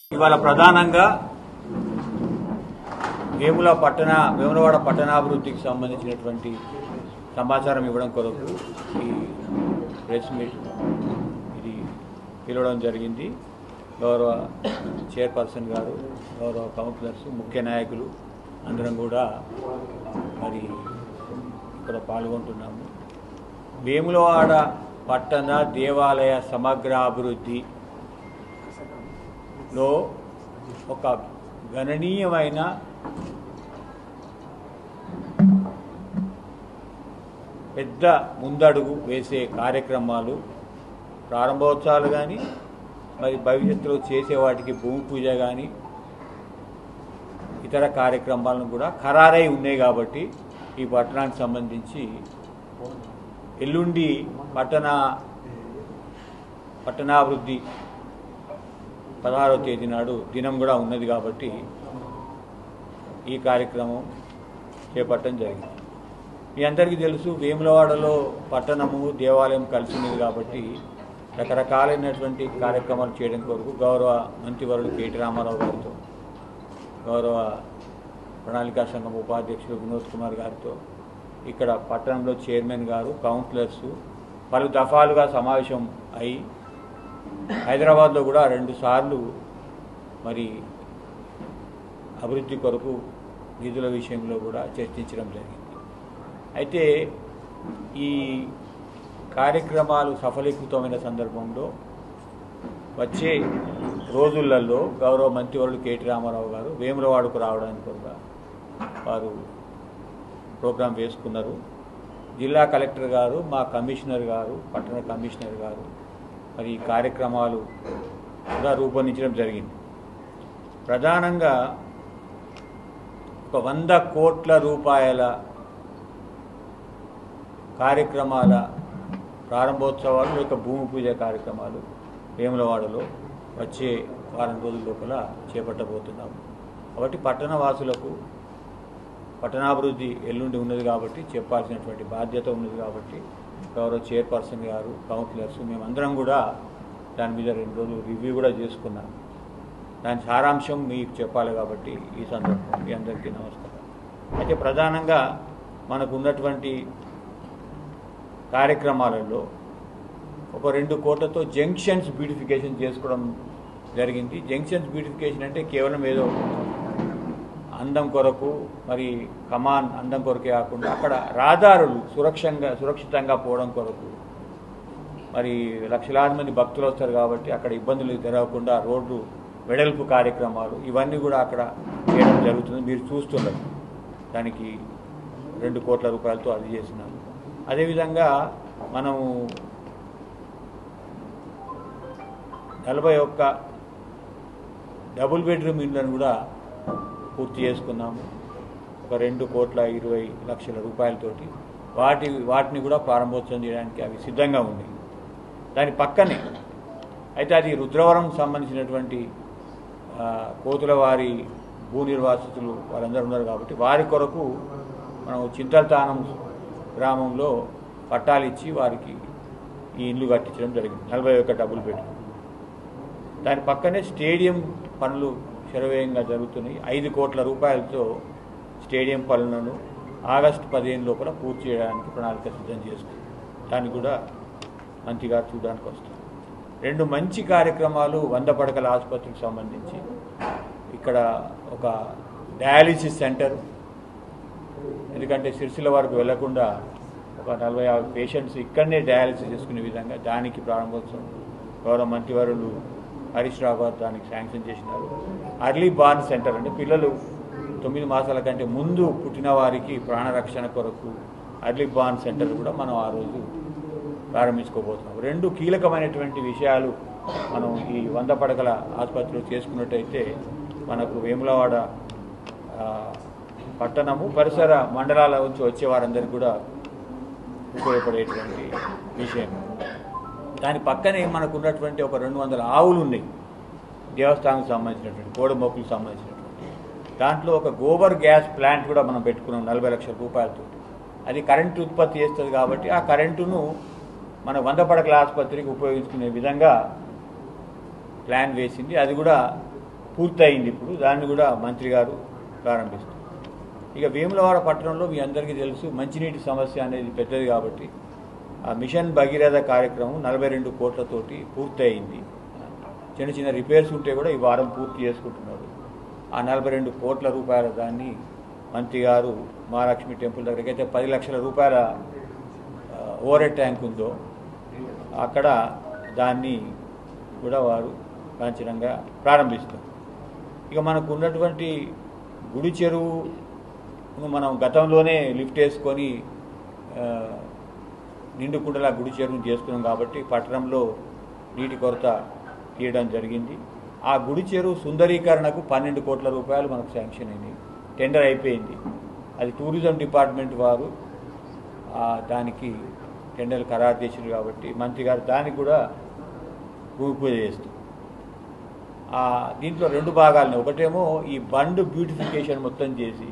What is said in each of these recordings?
ఇవాళ ప్రధానంగా వేముల పట్టణ వేములవాడ పట్టణాభివృద్ధికి సంబంధించినటువంటి సమాచారం ఇవ్వడం కొరకు ఈ ప్రెస్ మీట్ ఇది పిలవడం జరిగింది గౌరవ చైర్పర్సన్ గారు గౌరవ కౌన్సిలర్స్ ముఖ్య నాయకులు అందరం కూడా మరి ఇక్కడ పాల్గొంటున్నాము వేములవాడ పట్టణ దేవాలయ సమగ్ర అభివృద్ధి లో ఒక గణనీయమైన పెద్ద ముందడుగు వేసే కార్యక్రమాలు ప్రారంభోత్సవాలు కానీ మరి భవిష్యత్తులో చేసే వాటికి భూమి పూజ కానీ ఇతర కార్యక్రమాలను కూడా ఖరారై ఉన్నాయి కాబట్టి ఈ పట్టణానికి సంబంధించి ఎల్లుండి పట్టణ పట్టణాభివృద్ధి పదహారవ తేదీ నాడు దినం కూడా ఉన్నది కాబట్టి ఈ కార్యక్రమం చేపట్టడం జరిగింది మీ అందరికీ తెలుసు వేములవాడలో పట్టణము దేవాలయం కలిసి ఉన్నది కాబట్టి రకరకాలైనటువంటి కార్యక్రమాలు చేయడం కొరకు గౌరవ మంత్రివరుడు కేటీ రామారావు గారితో గౌరవ ప్రణాళికా సంఘం ఉపాధ్యక్షుడు వినోద్ కుమార్ గారితో ఇక్కడ పట్టణంలో చైర్మన్ గారు కౌన్సిలర్స్ పలు దఫాలుగా సమావేశం అయి హైదరాబాద్లో కూడా రెండు సార్లు మరి అభివృద్ధి కొరకు నిధుల విషయంలో కూడా చర్చించడం జరిగింది అయితే ఈ కార్యక్రమాలు సఫలీకృతమైన సందర్భంలో వచ్చే రోజులలో గౌరవ మంత్రివరుడు కేటీ రామారావు గారు వేములవాడకు రావడానికి కూడా వారు ప్రోగ్రాం వేసుకున్నారు జిల్లా కలెక్టర్ గారు మా కమిషనర్ గారు పట్టణ కమిషనర్ గారు మరి ఈ కార్యక్రమాలు కూడా రూపొందించడం జరిగింది ప్రధానంగా ఒక వంద కోట్ల రూపాయల కార్యక్రమాల ప్రారంభోత్సవాలు లేక భూమి పూజ కార్యక్రమాలు వేములవాడలో వచ్చే వారం రోజుల లోపల చేపట్టబోతున్నాము కాబట్టి పట్టణ వాసులకు పట్టణాభివృద్ధి ఎల్లుండి ఉన్నది కాబట్టి చెప్పాల్సినటువంటి బాధ్యత ఉన్నది కాబట్టి గౌరవ చైర్పర్సన్ గారు కౌన్సిలర్స్ మేమందరం కూడా దాని మీద రెండు రోజులు రివ్యూ కూడా చేసుకున్నాం దాని సారాంశం మీకు చెప్పాలి కాబట్టి ఈ సందర్భం మీ అందరికీ నమస్కారం అయితే ప్రధానంగా మనకు ఉన్నటువంటి కార్యక్రమాలలో ఒక రెండు కోట్లతో జంక్షన్స్ బ్యూటిఫికేషన్ చేసుకోవడం జరిగింది జంక్షన్స్ బ్యూటిఫికేషన్ అంటే కేవలం ఏదో అందం కొరకు మరి కమాన్ అందం కొరకే కాకుండా అక్కడ రహదారులు సురక్షంగా సురక్షితంగా పోవడం కొరకు మరి లక్షలాది మంది భక్తులు వస్తారు కాబట్టి అక్కడ ఇబ్బందులు జరగకుండా రోడ్డు వెడల్పు కార్యక్రమాలు ఇవన్నీ కూడా అక్కడ చేయడం జరుగుతుంది మీరు చూస్తున్నారు దానికి రెండు కోట్ల రూపాయలతో అది చేసినాము అదేవిధంగా మనము నలభై ఒక్క డబుల్ బెడ్రూమ్ ఇళ్ళను కూడా పూర్తి చేసుకున్నాము ఒక రెండు కోట్ల ఇరవై లక్షల రూపాయలతోటి వాటి వాటిని కూడా ప్రారంభోత్సవం చేయడానికి అవి సిద్ధంగా ఉన్నాయి దాని పక్కనే అయితే అది రుద్రవరం సంబంధించినటువంటి ఆ, కోతుల వారి భూ నిర్వాసితులు వారందరూ ఉన్నారు కాబట్టి వారి కొరకు మనం చింతలతానం గ్రామంలో పట్టాలు ఇచ్చి వారికి ఈ ఇల్లు కట్టించడం జరిగింది నలభై ఒక్క డబ్బులు పెట్టి దాని పక్కనే స్టేడియం పనులు శరవేగంగా జరుగుతున్నాయి ఐదు కోట్ల రూపాయలతో స్టేడియం పనులను ఆగస్టు పదిహేను లోపల పూర్తి చేయడానికి ప్రణాళిక సిద్ధం చేసుకుంది దాన్ని కూడా మంత్రి గారు చూడడానికి వస్తారు రెండు మంచి కార్యక్రమాలు వంద పడకల ఆసుపత్రికి సంబంధించి ఇక్కడ ఒక డయాలిసిస్ సెంటర్ ఎందుకంటే సిరిసిల్ల వరకు వెళ్లకుండా ఒక నలభై యాభై పేషెంట్స్ ఇక్కడనే డయాలసిస్ చేసుకునే విధంగా దానికి ప్రారంభోత్సవం గౌరవ మంత్రివరులు హరీష్ రావు గారు దానికి శాంక్షన్ చేసినారు అర్లీ బార్న్ సెంటర్ అంటే పిల్లలు తొమ్మిది మాసాల కంటే ముందు పుట్టిన వారికి ప్రాణరక్షణ కొరకు అర్లీ బార్న్ సెంటర్ కూడా మనం ఆ రోజు ప్రారంభించుకోబోతున్నాం రెండు కీలకమైనటువంటి విషయాలు మనం ఈ వంద పడకల ఆసుపత్రిలో చేసుకున్నట్టయితే మనకు వేములవాడ ఆ, పట్టణము పరిసర మండలాల నుంచి వచ్చే వారందరికీ కూడా ఉపయోగపడేటువంటి విషయం దాని పక్కనే మనకు ఉన్నటువంటి ఒక రెండు వందల ఆవులు ఉన్నాయి దేవస్థానం సంబంధించినటువంటి కోడి మొక్కులకు సంబంధించినటువంటి దాంట్లో ఒక గోబర్ గ్యాస్ ప్లాంట్ కూడా మనం పెట్టుకున్నాం నలభై లక్షల రూపాయలతో అది కరెంటు ఉత్పత్తి చేస్తుంది కాబట్టి ఆ కరెంటును మన వంద పడకల ఆసుపత్రికి ఉపయోగించుకునే విధంగా ప్లాన్ వేసింది అది కూడా పూర్తయింది ఇప్పుడు దాన్ని కూడా మంత్రి గారు ప్రారంభిస్తారు ఇక వేములవాడ పట్టణంలో మీ అందరికీ తెలుసు మంచినీటి సమస్య అనేది పెద్దది కాబట్టి ఆ మిషన్ భగీరథ కార్యక్రమం నలభై రెండు కోట్లతోటి పూర్తయింది చిన్న చిన్న రిపేర్స్ ఉంటే కూడా ఈ వారం పూర్తి చేసుకుంటున్నారు ఆ నలభై రెండు కోట్ల రూపాయల దాన్ని మంత్రి గారు మహాలక్ష్మి టెంపుల్ దగ్గరికి అయితే పది లక్షల రూపాయల ఓవర్ హెడ్ ట్యాంక్ ఉందో అక్కడ దాన్ని కూడా వారు లాంఛనంగా ప్రారంభిస్తారు ఇక మనకు ఉన్నటువంటి గుడి చెరువును మనం గతంలోనే లిఫ్ట్ వేసుకొని ఆ, నిండుకుండల గుడి చెరువును చేస్తున్నాం కాబట్టి పట్టణంలో నీటి కొరత తీయడం జరిగింది ఆ గుడి చెరువు సుందరీకరణకు పన్నెండు కోట్ల రూపాయలు మనకు శాంక్షన్ అయింది టెండర్ అయిపోయింది అది టూరిజం డిపార్ట్మెంట్ వారు ఆ, దానికి టెండర్లు ఖరారు చేసింది కాబట్టి మంత్రి గారు దానికి కూడా భూమి పూజ చేస్తారు ఆ, దీంట్లో రెండు భాగాలని ఒకటేమో ఈ బండ్ బ్యూటిఫికేషన్ మొత్తం చేసి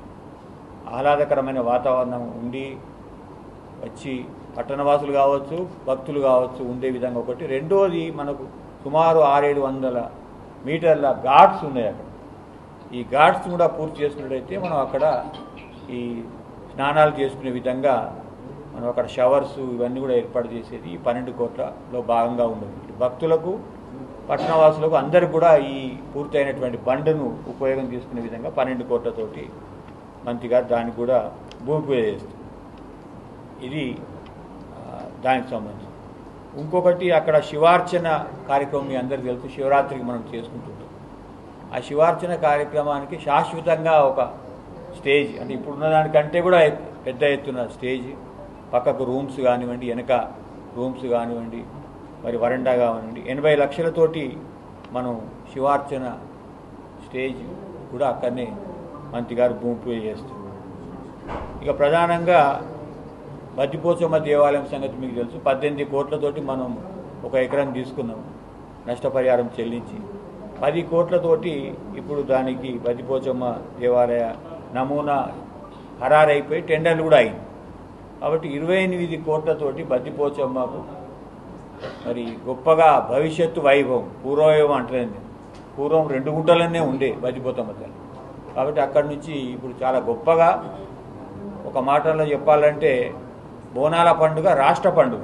ఆహ్లాదకరమైన వాతావరణం ఉండి వచ్చి పట్టణవాసులు కావచ్చు భక్తులు కావచ్చు ఉండే విధంగా ఒకటి రెండోది మనకు సుమారు ఆరేడు వందల మీటర్ల ఘాట్స్ ఉన్నాయి అక్కడ ఈ ఘాట్స్ కూడా పూర్తి చేసుకున్నట్టయితే మనం అక్కడ ఈ స్నానాలు చేసుకునే విధంగా మనం అక్కడ షవర్స్ ఇవన్నీ కూడా ఏర్పాటు చేసేది ఈ పన్నెండు కోట్లలో భాగంగా ఉన్నది ఇటు భక్తులకు పట్టణవాసులకు అందరికి కూడా ఈ పూర్తయినటువంటి బండును ఉపయోగం చేసుకునే విధంగా పన్నెండు కోట్లతోటి మంత్రి గారు దానికి కూడా భూమి పూజ చేస్తారు ఇది ఆ, దానికి సంబంధించి ఇంకొకటి అక్కడ శివార్చన కార్యక్రమం మీ అందరికీ తెలుసు శివరాత్రికి మనం చేసుకుంటుంటాం ఆ శివార్చన కార్యక్రమానికి శాశ్వతంగా ఒక స్టేజ్ అంటే ఇప్పుడున్న దానికంటే కూడా ఎత్- పెద్ద ఎత్తున స్టేజ్ పక్కకు రూమ్స్ కానివ్వండి వెనక రూమ్స్ కానివ్వండి మరి వరండా కానివ్వండి ఎనభై లక్షలతోటి మనం శివార్చన స్టేజ్ కూడా అక్కడనే మంత్రి గారు భూమి పూజ చేస్తారు ఇక ప్రధానంగా బద్దిపోచమ్మ దేవాలయం సంగతి మీకు తెలుసు పద్దెనిమిది కోట్లతోటి మనం ఒక ఎకరం తీసుకున్నాం నష్టపరిహారం చెల్లించి పది కోట్లతోటి ఇప్పుడు దానికి బద్దిపోచమ్మ దేవాలయ నమూనా ఖరారైపోయి టెండర్లు కూడా అయింది కాబట్టి ఇరవై ఎనిమిది కోట్లతోటి బద్దిపోచమ్మకు మరి గొప్పగా భవిష్యత్తు వైభవం పూర్వవైభవం అంటలేదు నేను. పూర్వం రెండు గుంటలనే ఉండే బద్దిపోతమ్మ తల్లి కాబట్టి అక్కడి నుంచి ఇప్పుడు చాలా గొప్పగా ఒక మాటలో చెప్పాలంటే బోనాల పండుగ రాష్ట్ర పండుగ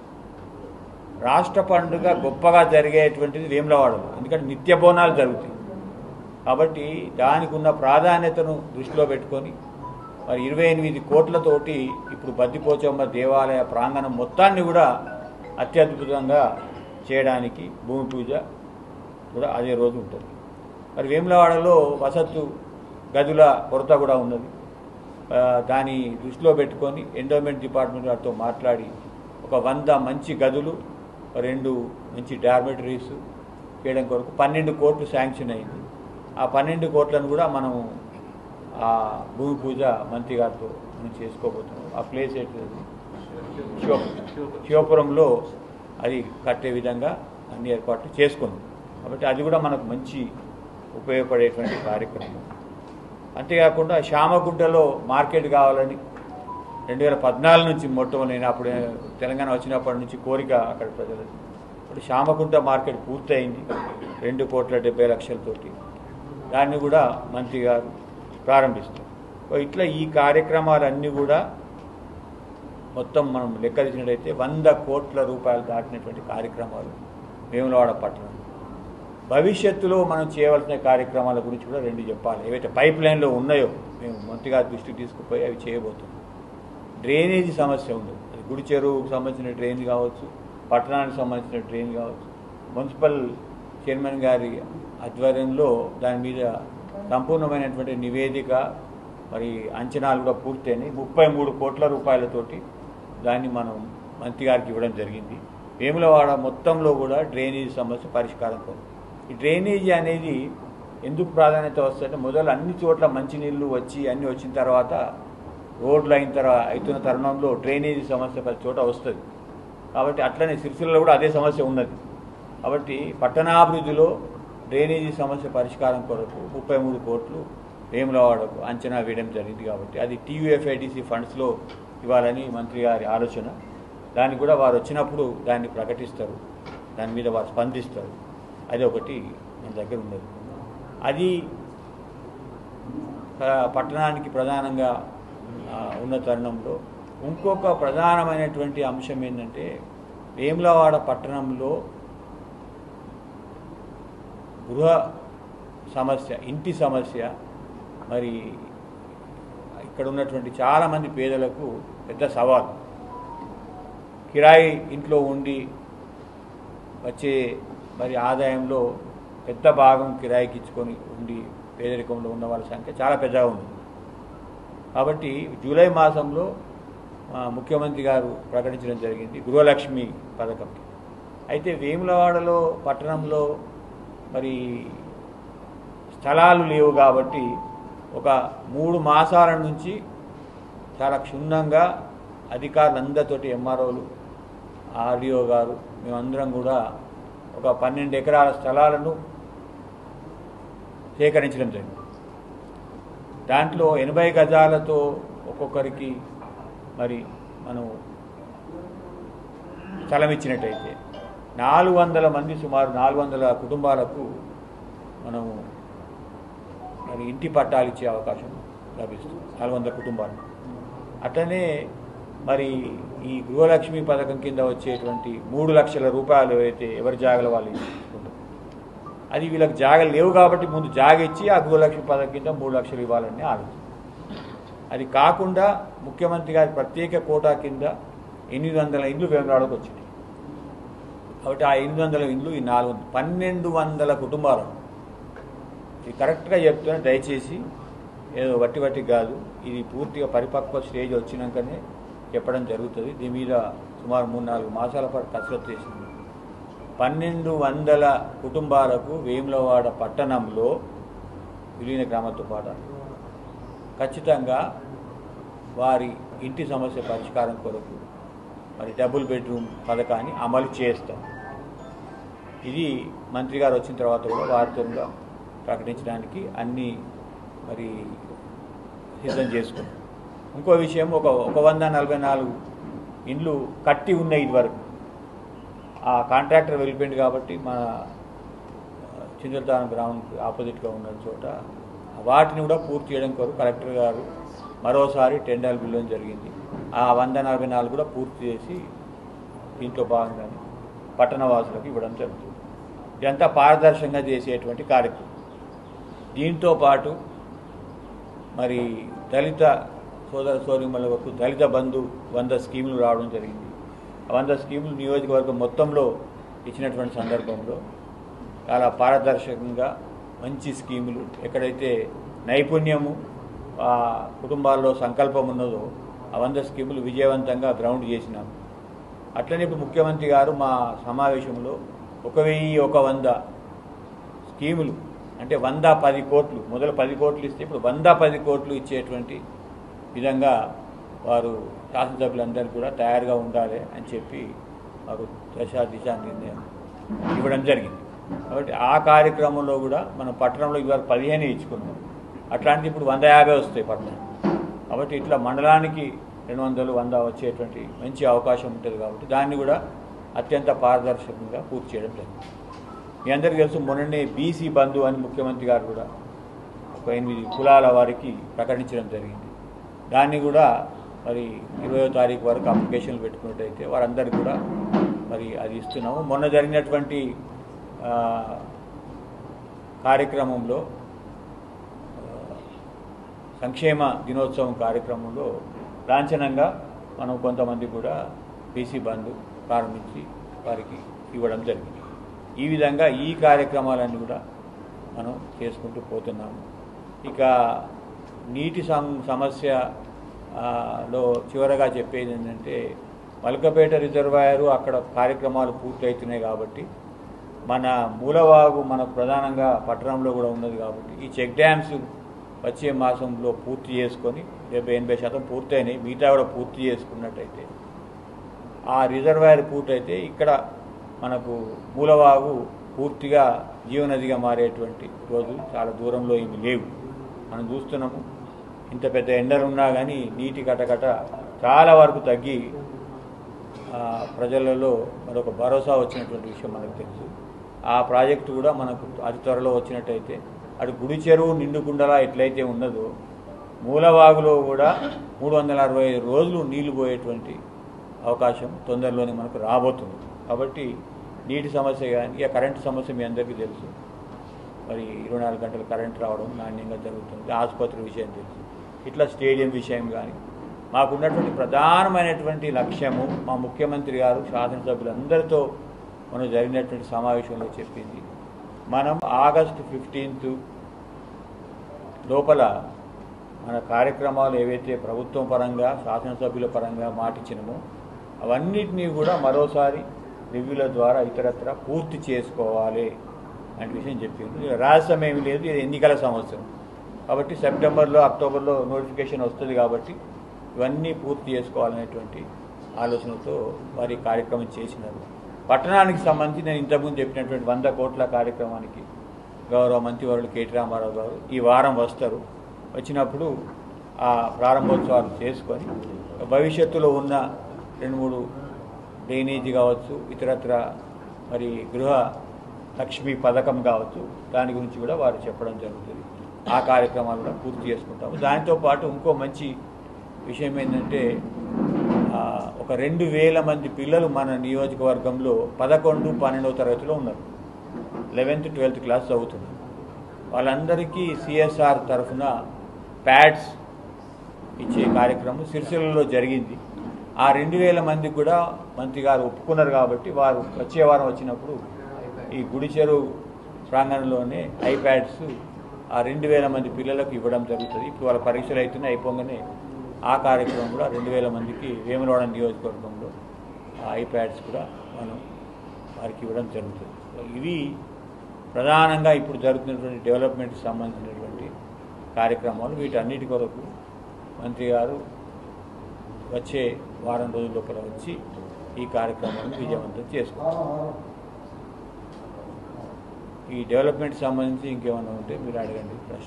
రాష్ట్ర పండుగ గొప్పగా జరిగేటువంటిది వేములవాడలో ఎందుకంటే నిత్య బోనాలు జరుగుతాయి కాబట్టి దానికి ఉన్న ప్రాధాన్యతను దృష్టిలో పెట్టుకొని మరి ఇరవై ఎనిమిది కోట్లతోటి ఇప్పుడు బద్దిపోచమ్మ దేవాలయ ప్రాంగణం మొత్తాన్ని కూడా అత్యద్భుతంగా చేయడానికి భూమి పూజ కూడా అదే రోజు ఉంటుంది మరి వేములవాడలో వసత్తు గదుల కొరత కూడా ఉన్నది ఆ, దాన్ని దృష్టిలో పెట్టుకొని ఎండోమెంట్ డిపార్ట్మెంట్ వారితో మాట్లాడి ఒక వంద మంచి గదులు రెండు మంచి డార్మెటరీస్ చేయడం కొరకు పన్నెండు కోట్లు శాంక్షన్ అయింది ఆ పన్నెండు కోట్లను కూడా మనం ఆ భూమి పూజ మంత్రి గారితో మనం చేసుకోబోతున్నాం ఆ ప్లేస్ ఏంటిది శివ శివపురంలో అది కట్టే విధంగా అన్ని ఏర్పాట్లు చేసుకున్నాం కాబట్టి అది కూడా మనకు మంచి ఉపయోగపడేటువంటి కార్యక్రమం అంతేకాకుండా శ్యామగుంటలో మార్కెట్ కావాలని రెండు వేల పద్నాలుగు నుంచి మొట్టమొదటి నేను అప్పుడు తెలంగాణ వచ్చినప్పటి నుంచి కోరిక అక్కడ ప్రజలది ఇప్పుడు శ్యామగుంట మార్కెట్ పూర్తయింది రెండు కోట్ల డెబ్బై లక్షలతోటి దాన్ని కూడా మంత్రి గారు ప్రారంభిస్తారు సో ఇట్లా ఈ కార్యక్రమాలన్నీ కూడా మొత్తం మనం లెక్క తీసినట్టయితే వంద కోట్ల రూపాయలు దాటినటువంటి కార్యక్రమాలు వేములవాడ పట్టణం భవిష్యత్తులో మనం చేయవలసిన కార్యక్రమాల గురించి కూడా రెండు చెప్పాలి ఏవైతే పైప్ లైన్లో ఉన్నాయో మేము మంత్రిగా దృష్టికి తీసుకుపోయి అవి చేయబోతున్నాం డ్రైనేజీ సమస్య ఉంది అది గుడి చెరువుకు సంబంధించిన డ్రైన్ కావచ్చు పట్టణానికి సంబంధించిన డ్రైన్ కావచ్చు మున్సిపల్ చైర్మన్ గారి ఆధ్వర్యంలో దాని మీద సంపూర్ణమైనటువంటి నివేదిక మరి అంచనాలు కూడా పూర్తయినాయి ముప్పై మూడు కోట్ల రూపాయలతోటి దాన్ని మనం మంత్రి గారికి ఇవ్వడం జరిగింది వేములవాడ మొత్తంలో కూడా డ్రైనేజీ సమస్య పరిష్కారం కోసం ఈ డ్రైనేజీ అనేది ఎందుకు ప్రాధాన్యత వస్తుందంటే మొదలు అన్ని చోట్ల మంచినీళ్ళు వచ్చి అన్నీ వచ్చిన తర్వాత రోడ్లు అయిన తర్వాత అవుతున్న తరుణంలో డ్రైనేజీ సమస్య ప్రతి చోట వస్తుంది కాబట్టి అట్లనే సిరిసిల్లలో కూడా అదే సమస్య ఉన్నది కాబట్టి పట్టణాభివృద్ధిలో డ్రైనేజీ సమస్య పరిష్కారం కొరకు ముప్పై మూడు కోట్లు వేములవాడకు అంచనా వేయడం జరిగింది కాబట్టి అది టీయూఎఫ్ఐడిసి ఫండ్స్లో ఇవ్వాలని మంత్రి గారి ఆలోచన దాన్ని కూడా వారు వచ్చినప్పుడు దాన్ని ప్రకటిస్తారు దాని మీద వారు స్పందిస్తారు అది ఒకటి మన దగ్గర ఉన్నది అది ప్ర- పట్టణానికి ప్రధానంగా ఆ, ఉన్న తరుణంలో ఇంకొక ప్రధానమైనటువంటి అంశం ఏంటంటే వేములవాడ పట్టణంలో గృహ సమస్య ఇంటి సమస్య మరి ఇక్కడ ఉన్నటువంటి చాలామంది పేదలకు పెద్ద సవాలు కిరాయి ఇంట్లో ఉండి వచ్చే మరి ఆదాయంలో పెద్ద భాగం కిరాయికి ఇచ్చుకొని ఉండి పేదరికంలో ఉన్న వాళ్ళ సంఖ్య చాలా పెద్దగా ఉంది కాబట్టి జూలై మాసంలో ఆ, ముఖ్యమంత్రి గారు ప్రకటించడం జరిగింది గృహలక్ష్మి పథకం అయితే వేములవాడలో పట్టణంలో మరి స్థలాలు లేవు కాబట్టి ఒక మూడు మాసాల నుంచి చాలా క్షుణ్ణంగా అధికారులందరితోటి ఎంఆర్ఓలు ఆర్డీఓ గారు మేమందరం కూడా ఒక పన్నెండు ఎకరాల స్థలాలను సేకరించడం జరిగింది దాంట్లో ఎనభై గజాలతో ఒక్కొక్కరికి మరి మనం స్థలం ఇచ్చినట్టయితే నాలుగు వందల మంది సుమారు నాలుగు వందల కుటుంబాలకు మనము మరి ఇంటి పట్టాలు ఇచ్చే అవకాశం లభిస్తుంది నాలుగు వందల కుటుంబాలు అట్లనే మరి ఈ గృహలక్ష్మి పథకం కింద వచ్చేటువంటి మూడు లక్షల రూపాయలు అయితే ఎవరి జాగల వాళ్ళు ఇచ్చుకుంటారు అది వీళ్ళకి జాగలు లేవు కాబట్టి ముందు జాగ ఇచ్చి ఆ గృహలక్ష్మి పథకం కింద మూడు లక్షలు ఇవ్వాలని ఆలోచన అది కాకుండా ముఖ్యమంత్రి గారి ప్రత్యేక కోటా కింద ఎనిమిది వందల ఇండ్లు వేమరాడకు వచ్చినాయి కాబట్టి ఆ ఎనిమిది వందల ఇండ్లు ఈ నాలుగు వందలు పన్నెండు వందల కుటుంబాలు ఇది కరెక్ట్గా చెప్తున్నా దయచేసి ఏదో వట్టి వట్టి కాదు ఇది పూర్తిగా పరిపక్వ స్టేజ్ వచ్చినాకనే చెప్పడం జరుగుతుంది దీని మీద సుమారు మూడు నాలుగు మాసాల పాటు కసరత్తు చేసింది పన్నెండు వందల కుటుంబాలకు వేములవాడ పట్టణంలో విలీన గ్రామంతో పాటు ఖచ్చితంగా వారి ఇంటి సమస్య పరిష్కారం కొరకు మరి డబుల్ బెడ్రూమ్ పథకాన్ని అమలు చేస్తాం ఇది మంత్రి గారు వచ్చిన తర్వాత కూడా వారితో ప్రకటించడానికి అన్ని మరి సిద్ధం చేసుకున్నాం ఇంకో విషయం ఒక ఒక వంద నలభై నాలుగు ఇండ్లు కట్టి ఉన్నాయి ఇదివరకు ఆ కాంట్రాక్టర్ వెళ్ళిపోయింది కాబట్టి మన చింతలతానం గ్రామంకి ఆపోజిట్గా ఉన్న చోట వాటిని కూడా పూర్తి చేయడం కొరకు కలెక్టర్ గారు మరోసారి టెండర్ బిల్లు జరిగింది ఆ వంద నలభై నాలుగు కూడా పూర్తి చేసి దీంట్లో భాగంగానే పట్టణవాసులకు ఇవ్వడం జరుగుతుంది ఇదంతా పారదర్శకంగా చేసేటువంటి కార్యక్రమం దీంతో పాటు మరి దళిత సోదర సోదరిమల వరకు దళిత బంధు వంద స్కీములు రావడం జరిగింది ఆ వంద స్కీములు నియోజకవర్గం మొత్తంలో ఇచ్చినటువంటి సందర్భంలో చాలా పారదర్శకంగా మంచి స్కీములు ఎక్కడైతే నైపుణ్యము ఆ కుటుంబాల్లో సంకల్పం ఉన్నదో ఆ వంద స్కీములు విజయవంతంగా గ్రౌండ్ చేసినాము అట్లనే ఇప్పుడు ముఖ్యమంత్రి గారు మా సమావేశంలో ఒక వెయ్యి ఒక వంద స్కీములు అంటే వంద పది కోట్లు మొదలు పది కోట్లు ఇస్తే ఇప్పుడు వంద పది కోట్లు ఇచ్చేటువంటి విధంగా వారు శాసనసభ్యులందరూ కూడా తయారుగా ఉండాలి అని చెప్పి మాకు దశ దిశ నిర్ణయం ఇవ్వడం జరిగింది కాబట్టి ఆ కార్యక్రమంలో కూడా మనం పట్టణంలో ఇవాళ పదిహేను ఇచ్చుకున్నాం అట్లాంటిది ఇప్పుడు వంద యాభై వస్తాయి పట్టణం కాబట్టి ఇట్లా మండలానికి రెండు వందలు వంద వచ్చేటువంటి మంచి అవకాశం ఉంటుంది కాబట్టి దాన్ని కూడా అత్యంత పారదర్శకంగా పూర్తి చేయడం జరిగింది మీ అందరికీ తెలుసు మొన్ననే బీసీ బంధు అని ముఖ్యమంత్రి గారు కూడా ఒక ఎనిమిది కులాల వారికి ప్రకటించడం జరిగింది దాన్ని కూడా మరి ఇరవయో తారీఖు వరకు అప్లికేషన్లు పెట్టుకున్నట్టయితే వారందరికీ కూడా మరి అది ఇస్తున్నాము మొన్న జరిగినటువంటి ఆ, కార్యక్రమంలో ఆ, సంక్షేమ దినోత్సవం కార్యక్రమంలో లాంఛనంగా మనం కొంతమంది కూడా బీసీ బంధు ప్రారంభించి వారికి ఇవ్వడం జరిగింది ఈ విధంగా ఈ కార్యక్రమాలన్నీ కూడా మనం చేసుకుంటూ పోతున్నాము ఇక నీటి సం సమస్య ఆ, లో చివరగా చెప్పేది ఏంటంటే మల్కపేట రిజర్వాయరు అక్కడ కార్యక్రమాలు పూర్తవుతున్నాయి కాబట్టి మన మూలవాగు మన ప్రధానంగా పట్టణంలో కూడా ఉన్నది కాబట్టి ఈ చెక్ డ్యామ్స్ వచ్చే మాసంలో పూర్తి చేసుకొని డెబ్బై ఎనభై శాతం పూర్తయినాయి మిగతా కూడా పూర్తి చేసుకున్నట్టయితే ఆ రిజర్వాయర్ పూర్తయితే ఇక్కడ మనకు మూలవాగు పూర్తిగా జీవనదిగా మారేటువంటి రోజులు చాలా దూరంలో ఇవి లేవు మనం చూస్తున్నాము ఇంత పెద్ద ఎండలు ఉన్నా కానీ నీటి కటకట చాలా వరకు తగ్గి ఆ, ప్రజలలో మరొక భరోసా వచ్చినటువంటి విషయం మనకు తెలుసు ఆ ప్రాజెక్టు కూడా మనకు అతి త్వరలో వచ్చినట్టయితే అటు గుడి చెరువు నిండుకుండలా ఎట్లయితే ఉన్నదో మూలవాగులో కూడా మూడు వందల అరవై ఐదు రోజులు నీళ్లు పోయేటువంటి అవకాశం తొందరలోనే మనకు రాబోతుంది కాబట్టి నీటి సమస్య కానీ ఇక కరెంటు సమస్య మీ అందరికీ తెలుసు మరి ఇరవై నాలుగు గంటలు కరెంట్ రావడం నాణ్యంగా జరుగుతుంది ఆసుపత్రి విషయం తెలుసు ఇట్లా స్టేడియం విషయం కానీ మాకున్నటువంటి ప్రధానమైనటువంటి లక్ష్యము మా ముఖ్యమంత్రి గారు శాసనసభ్యులందరితో మనం జరిగినటువంటి సమావేశంలో చెప్పింది మనం ఆగస్టు ఫిఫ్టీన్త్ లోపల మన కార్యక్రమాలు ఏవైతే ప్రభుత్వం పరంగా శాసనసభ్యుల పరంగా మాటిచ్చినామో అవన్నిటినీ కూడా మరోసారి రివ్యూల ద్వారా ఇతరత్ర పూర్తి చేసుకోవాలి అనే విషయం చెప్పింది ఇక రాజసం ఏమీ లేదు ఇది ఎన్నికల సంవత్సరం కాబట్టి సెప్టెంబర్లో అక్టోబర్లో నోటిఫికేషన్ వస్తుంది కాబట్టి ఇవన్నీ పూర్తి చేసుకోవాలనేటువంటి ఆలోచనతో వారి కార్యక్రమం చేసినారు పట్టణానికి సంబంధించి నేను ఇంతకుముందు చెప్పినటువంటి వంద కోట్ల కార్యక్రమానికి గౌరవ మంత్రివర్యులు కేటీ రామారావు గారు ఈ వారం వస్తారు వచ్చినప్పుడు ఆ ప్రారంభోత్సవాలు చేసుకొని భవిష్యత్తులో ఉన్న రెండు మూడు డ్రైనేజీ కావచ్చు ఇతరత్ర మరి గృహ లక్ష్మి పథకం కావచ్చు దాని గురించి కూడా వారు చెప్పడం జరుగుతుంది ఆ కార్యక్రమాలు కూడా పూర్తి చేసుకుంటాము దానితో పాటు ఇంకో మంచి విషయం ఏంటంటే ఆ, ఒక రెండు వేల మంది పిల్లలు మన నియోజకవర్గంలో పదకొండు పన్నెండవ తరగతిలో ఉన్నారు లెవెన్త్ ట్వెల్త్ క్లాస్ చదువుతున్నారు వాళ్ళందరికీ సిఎస్ఆర్ తరఫున ప్యాడ్స్ ఇచ్చే కార్యక్రమం సిరిసిల్లలో జరిగింది ఆ రెండు వేల మందికి కూడా మంత్రి గారు ఒప్పుకున్నారు కాబట్టి వారు వచ్చే వారం వచ్చినప్పుడు ఈ గుడి చెరువు ప్రాంగణంలోనే ఐప్యాడ్స్ ఆ రెండు వేల మంది పిల్లలకు ఇవ్వడం జరుగుతుంది ఇప్పుడు వాళ్ళ పరీక్షలు అవుతున్నాయి అయిపోగానే ఆ కార్యక్రమం కూడా రెండు వేల మందికి వేములవాడ నియోజకవర్గంలో ఆ ఐప్యాడ్స్ కూడా మనం వారికి ఇవ్వడం జరుగుతుంది సో ఇవి ప్రధానంగా ఇప్పుడు జరుగుతున్నటువంటి డెవలప్మెంట్కి సంబంధించినటువంటి కార్యక్రమాలు వీటన్నిటి కొరకు మంత్రి గారు వచ్చే వారం రోజుల లోపల వచ్చి ఈ కార్యక్రమాన్ని విజయవంతం చేసుకుంటారు ఈ డెవలప్మెంట్ సంబంధించి ఇంకేమైనా ఉంటే మీరు అడగండి ప్రశ్న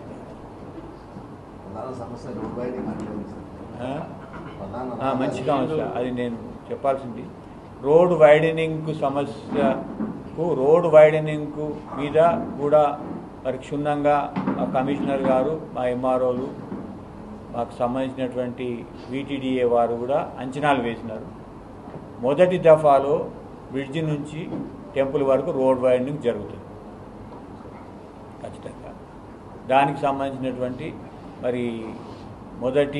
ప్రధాన సమస్య రోడ్ వైడింగ్ అంటే ఉంది సార్. ఆ? ప్రధాన ఆ, మంచి సమస్య అది నేను చెప్పాల్సింది రోడ్ వైడనింగ్ సమస్యకు రోడ్ వైడనింగ్ మీద కూడా మరి క్షుణ్ణంగా మా కమిషనర్ గారు మా ఎంఆర్ఓలు మాకు సంబంధించినటువంటి వీటీడీఏ వారు కూడా అంచనాలు వేసినారు మొదటి దఫాలో బ్రిడ్జి నుంచి టెంపుల్ వరకు రోడ్ వైడనింగ్ జరుగుతుంది ఖచ్చితంగా దానికి సంబంధించినటువంటి మరి మొదటి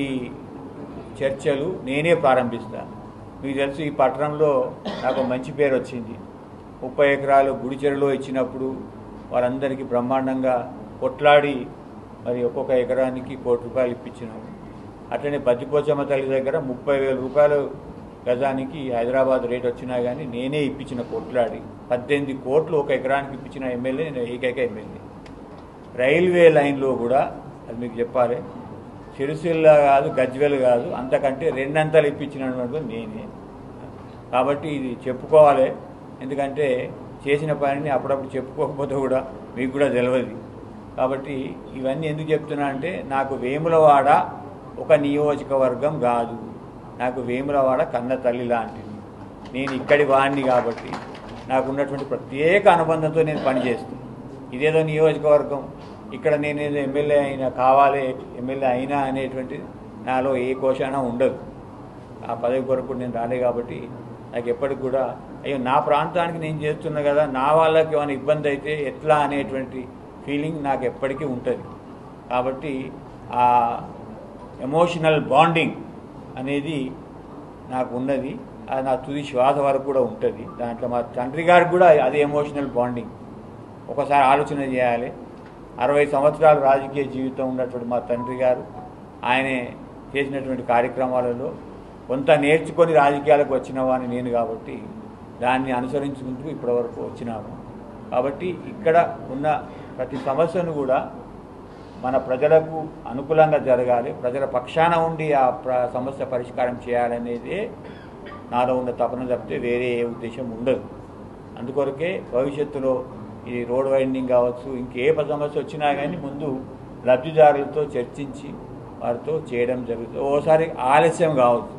చర్చలు నేనే ప్రారంభిస్తాను మీకు తెలుసు ఈ పట్టణంలో నాకు మంచి పేరు వచ్చింది ముప్పై ఎకరాలు గుడిచెరులో ఇచ్చినప్పుడు వారందరికీ బ్రహ్మాండంగా కొట్లాడి మరి ఒక్కొక్క ఎకరానికి కోటి రూపాయలు ఇప్పించినాము అట్లనే బద్దిపోచమ్మ తల్లి దగ్గర ముప్పై వేల రూపాయలు గజానికి హైదరాబాద్ రేట్ వచ్చినా కానీ నేనే ఇప్పించిన కొట్లాడి పద్దెనిమిది కోట్లు ఒక ఎకరానికి ఇప్పించిన ఎమ్మెల్యే నేను ఏకైక ఎమ్మెల్యే రైల్వే లైన్లో కూడా అది మీకు చెప్పాలి సిరిసిల్ల కాదు గజ్వెల్ కాదు అంతకంటే రెండంతలు ఇప్పించినటువంటి నేనే కాబట్టి ఇది చెప్పుకోవాలి ఎందుకంటే చేసిన పనిని అప్పుడప్పుడు చెప్పుకోకపోతే కూడా మీకు కూడా తెలియదు కాబట్టి ఇవన్నీ ఎందుకు చెప్తున్నా అంటే నాకు వేములవాడ ఒక నియోజకవర్గం కాదు నాకు వేములవాడ కన్న తల్లి లాంటిది నేను ఇక్కడి వాడిని కాబట్టి నాకు ఉన్నటువంటి ప్రత్యేక అనుబంధంతో నేను పనిచేస్తాను ఇదేదో నియోజకవర్గం ఇక్కడ నేను ఏదో ఎమ్మెల్యే అయినా కావాలి ఎమ్మెల్యే అయినా అనేటువంటి నాలో ఏ కోశాన ఉండదు ఆ పదవి కొరకు నేను రాలే కాబట్టి నాకు ఎప్పటికి కూడా అయ్యో నా ప్రాంతానికి నేను చేస్తున్నా కదా నా వాళ్ళకి ఏమైనా ఇబ్బంది అయితే ఎట్లా అనేటువంటి ఫీలింగ్ నాకు ఎప్పటికీ ఉంటుంది కాబట్టి ఆ ఎమోషనల్ బాండింగ్ అనేది నాకు ఉన్నది అది నా తుది శ్వాస వరకు కూడా ఉంటుంది దాంట్లో మా తండ్రి గారికి కూడా అదే ఎమోషనల్ బాండింగ్ ఒకసారి ఆలోచన చేయాలి అరవై సంవత్సరాలు రాజకీయ జీవితం ఉన్నటువంటి మా తండ్రి గారు ఆయనే చేసినటువంటి కార్యక్రమాలలో కొంత నేర్చుకొని రాజకీయాలకు వచ్చిన వాడిని నేను కాబట్టి దాన్ని అనుసరించుకుంటూ ఇప్పటివరకు వచ్చినాము కాబట్టి ఇక్కడ ఉన్న ప్రతి సమస్యను కూడా మన ప్రజలకు అనుకూలంగా జరగాలి ప్రజల పక్షాన ఉండి ఆ ప్ర సమస్య పరిష్కారం చేయాలనేదే నాలో ఉన్న తపన తప్పితే వేరే ఏ ఉద్దేశం ఉండదు అందుకొరకే భవిష్యత్తులో ఈ రోడ్ వైండింగ్ కావచ్చు ఇంకే సమస్య వచ్చినా కానీ ముందు లబ్ధిదారులతో చర్చించి వారితో చేయడం జరుగుతుంది ఓసారి ఆలస్యం కావచ్చు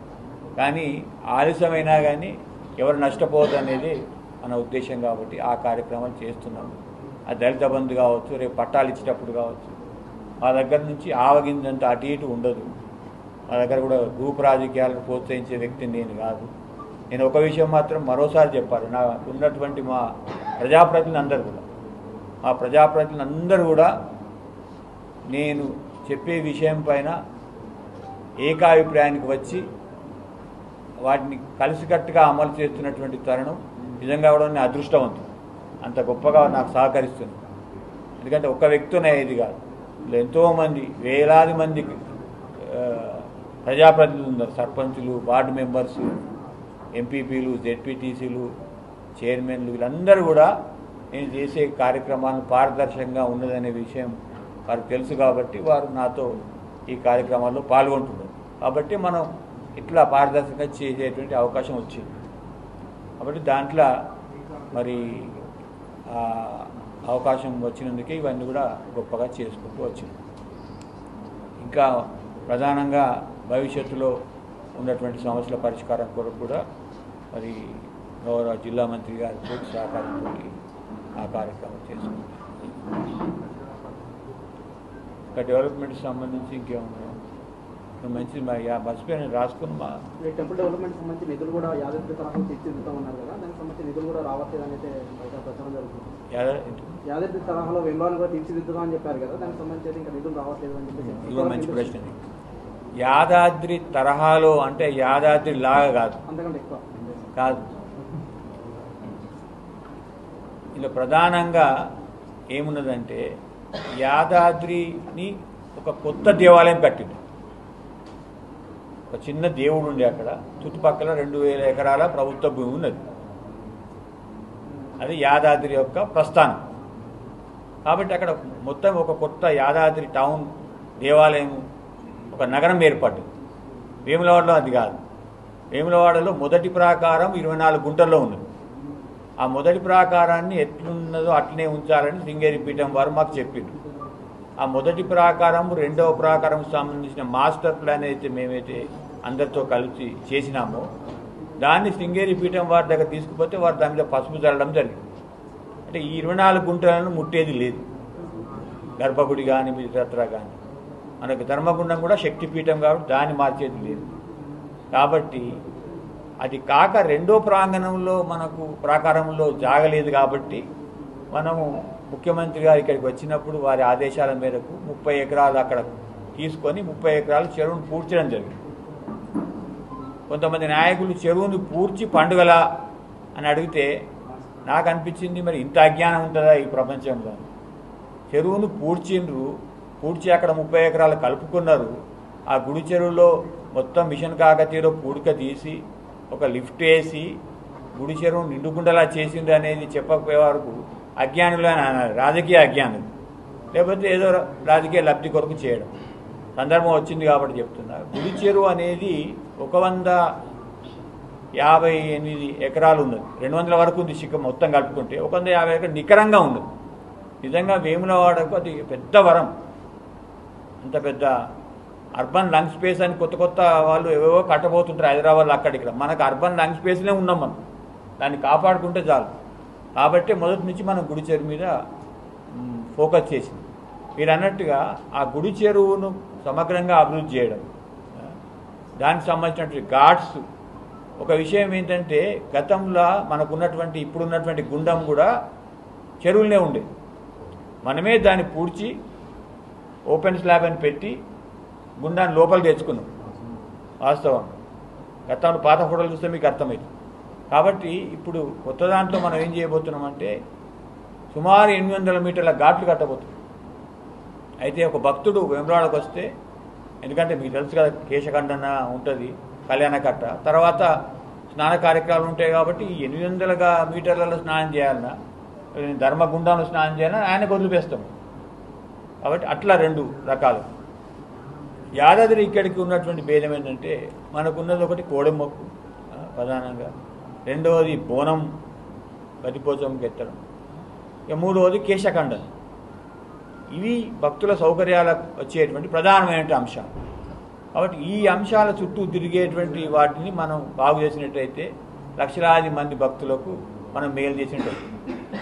కానీ ఆలస్యమైనా కానీ ఎవరు నష్టపోవద్దు అనేది మన ఉద్దేశం కాబట్టి ఆ కార్యక్రమాలు చేస్తున్నాము ఆ దళిత బంధు కావచ్చు రేపు పట్టాలు ఇచ్చేటప్పుడు కావచ్చు మా దగ్గర నుంచి ఆవగిందంత అటు ఇటు ఉండదు మా దగ్గర కూడా గ్రూప్ రాజకీయాలను ప్రోత్సహించే వ్యక్తిని నేను కాదు నేను ఒక విషయం మాత్రం మరోసారి చెప్పాలి నా ఉన్నటువంటి మా ప్రజాప్రతినిధులు అందరూ కూడా మా ప్రజాప్రతినిధులు అందరూ కూడా నేను చెప్పే విషయం పైన ఏకాభిప్రాయానికి వచ్చి వాటిని కలిసికట్టుగా అమలు చేస్తున్నటువంటి తరుణం నిజంగా కూడా నేను అదృష్టవంతం అంత గొప్పగా నాకు సహకరిస్తుంది ఎందుకంటే ఒక్క వ్యక్తినే ఇది కాదు ఇలా ఎంతోమంది వేలాది మంది ఆ, ప్రజాప్రతినిధులు ఉన్నారు సర్పంచులు వార్డు మెంబర్స్ ఎంపీపీలు జెడ్పీటీసీలు చైర్మన్లు వీళ్ళందరూ కూడా నేను చేసే కార్యక్రమాలను పారదర్శకంగా ఉన్నదనే విషయం వారికి తెలుసు కాబట్టి వారు నాతో ఈ కార్యక్రమాల్లో పాల్గొంటున్నారు కాబట్టి మనం ఇట్లా పారదర్శకంగా చేసేటువంటి అవకాశం వచ్చింది కాబట్టి దాంట్లో మరి ఆ అవకాశం వచ్చినందుకే ఇవన్నీ కూడా గొప్పగా చేసుకుంటూ వచ్చింది ఇంకా ప్రధానంగా భవిష్యత్తులో ఉన్నటువంటి సమస్యల పరిష్కారం కొరకు కూడా మరి గౌరవ జిల్లా మంత్రి గారి పూర్తి సహకారంతో ఆ కార్యక్రమం చేసుకుంటాం ఇంకా డెవలప్మెంట్కి సంబంధించి ఇంకేమన్నా మంచి మా యా- మర్చిపోయాను రాసుకుని మా ఈ టెంపుల్ డెవలప్మెంట్ సంబంధించి నిధులు కూడా యాదగిరి తరఫున తీర్చిదిద్దామన్నారు కదా దానికి సంబంధించి నిధులు కూడా రావట్లేదు అనేది బయట ప్రచారం జరుగుతుంది యాద- యాదగిరి తరహాలో వెంబడాలు కూడా తీర్చిదిద్దామని చెప్పారు కదా దానికి సంబంధించి అయితే ఇంకా నిధులు రావట్లేదు అని చెప్పేసి ఇదిగో మంచి ప్రశ్న ఇది. యాదాద్రి తరహాలో అంటే యాదాద్రి లాగా కాదు అంతకంటే ఎక్కువ కాదు ఇలా ప్రధానంగా ఏమున్నదంటే యాదాద్రిని ఒక కొత్త దేవాలయం కట్టింది ఒక చిన్న దేవుడు ఉండే అక్కడ చుట్టుపక్కల రెండు వేల ఎకరాల ప్రభుత్వ భూమి ఉన్నది అది యాదాద్రి యొక్క ప్రస్థానం కాబట్టి అక్కడ మొత్తం ఒక కొత్త యాదాద్రి టౌన్ దేవాలయం ఒక నగరం ఏర్పడ్డది వేములవాడలో అది కాదు వేములవాడలో మొదటి ప్రాకారం ఇరవై నాలుగు గుంటల్లో ఉన్నది ఆ మొదటి ప్రాకారాన్ని ఎట్లున్నదో అట్లనే ఉంచాలని శృంగేరి పీఠం వారు మాకు చెప్పిండ్రు ఆ మొదటి ప్రాకారం రెండవ ప్రాకారం సంబంధించిన మాస్టర్ ప్లాన్ అయితే మేమైతే అందరితో కలిసి చేసినామో దాన్ని శృంగేరి పీఠం వారి దగ్గర తీసుకుపోతే వారు దాని మీద పసుపు చల్లడం జరిగింది అంటే ఈ ఇరవై నాలుగు గుంటలను ముట్టేది లేదు గర్భగుడి కానీ మిగతా కానీ మనకు ధర్మగుండం కూడా శక్తిపీఠం కాబట్టి దాన్ని మార్చేది లేదు కాబట్టి అది కాక రెండో ప్రాంగణంలో మనకు ప్రాకారంలో జాగలేదు కాబట్టి మనము ముఖ్యమంత్రి గారు ఇక్కడికి వచ్చినప్పుడు వారి ఆదేశాల మేరకు ముప్పై ఎకరాలు అక్కడ తీసుకొని ముప్పై ఎకరాలు చెరువును పూడ్చడం జరిగింది కొంతమంది నాయకులు చెరువును పూడ్చి పండుగలా అని అడిగితే నాకు అనిపించింది మరి ఇంత అజ్ఞానం ఉంటుందా ఈ ప్రపంచంలో చెరువును పూడ్చిండ్రు పూడ్చి అక్కడ ముప్పై ఎకరాలు కలుపుకున్నారు ఆ గుడి చెరువులో మొత్తం మిషన్ కాకతీయలో పూడిక తీసి ఒక లిఫ్ట్ వేసి గుడి చెరువు నిండుకుండలా చేసిండ్రు అనేది చెప్పకపోయే వరకు అజ్ఞానులు అని అన్నారు రాజకీయ అజ్ఞానులు లేకపోతే ఏదో రాజకీయ లబ్ధి కొరకు చేయడం సందర్భం వచ్చింది కాబట్టి చెప్తున్నా గుడి చెరువు అనేది ఒక వంద యాభై ఎనిమిది ఎకరాలు ఉన్నది రెండు వందల వరకు ఉంది శిఖం మొత్తం కలుపుకుంటే ఒక వంద యాభై ఎకరాలు నికరంగా ఉన్నది నిజంగా వేములవాడకు అది పెద్ద వరం అంత పెద్ద అర్బన్ లంగ్ స్పేస్ అని కొత్త కొత్త వాళ్ళు ఏవేవో కట్టబోతుంటారు హైదరాబాద్లో అక్కడిక్కడ మనకు అర్బన్ లంగ్ స్పేస్లో ఉన్నాం మనం దాన్ని కాపాడుకుంటే చాలు కాబట్టి మొదటి నుంచి మనం గుడి చెరువు మీద మ్, ఫోకస్ చేసింది మీరు అన్నట్టుగా ఆ గుడి చెరువును సమగ్రంగా అభివృద్ధి చేయడం ఆ, దానికి సంబంధించినటువంటి ఘాట్స్ ఒక విషయం ఏంటంటే గతంలో మనకున్నటువంటి ఇప్పుడున్నటువంటి గుండం కూడా చెరువులనే ఉండేది మనమే దాన్ని పూడ్చి ఓపెన్ స్లాబ్ అని పెట్టి గుండాన్ని లోపల తెచ్చుకున్నాం వాస్తవం గతంలో పాత ఫోటోలు చూస్తే మీకు అర్థమవుతుంది కాబట్టి ఇప్పుడు కొత్త దాంట్లో మనం ఏం చేయబోతున్నామంటే సుమారు ఎనిమిది వందల మీటర్ల ఘాట్లు కట్టబోతున్నాం అయితే ఒక భక్తుడు వేమరాడకు వస్తే ఎందుకంటే మీకు తెలుసు కదా కేశఖండన ఉంటుంది కళ్యాణకట్ట తర్వాత స్నాన కార్యక్రమాలు ఉంటాయి కాబట్టి ఈ ఎనిమిది వందల మీటర్లలో స్నానం చేయాలన్నా ధర్మగుండంలో స్నానం చేయాలన్నా ఆయనకు వదిలిపేస్తాం కాబట్టి అట్లా రెండు రకాలు యాదాద్రి ఇక్కడికి ఉన్నటువంటి భేదం ఏంటంటే మనకున్నది ఒకటి కోడెమ్మొక్కు ఆ, ప్రధానంగా రెండవది బోనం గతిపోచంకి ఎత్తడం ఇక మూడవది కేశఖండన ఇవి భక్తుల సౌకర్యాలకు వచ్చేటువంటి ప్రధానమైన అంశాలు కాబట్టి ఈ అంశాల చుట్టూ తిరిగేటువంటి వాటిని మనం బాగు చేసినట్టయితే లక్షలాది మంది భక్తులకు మనం మేలు చేసినట్టు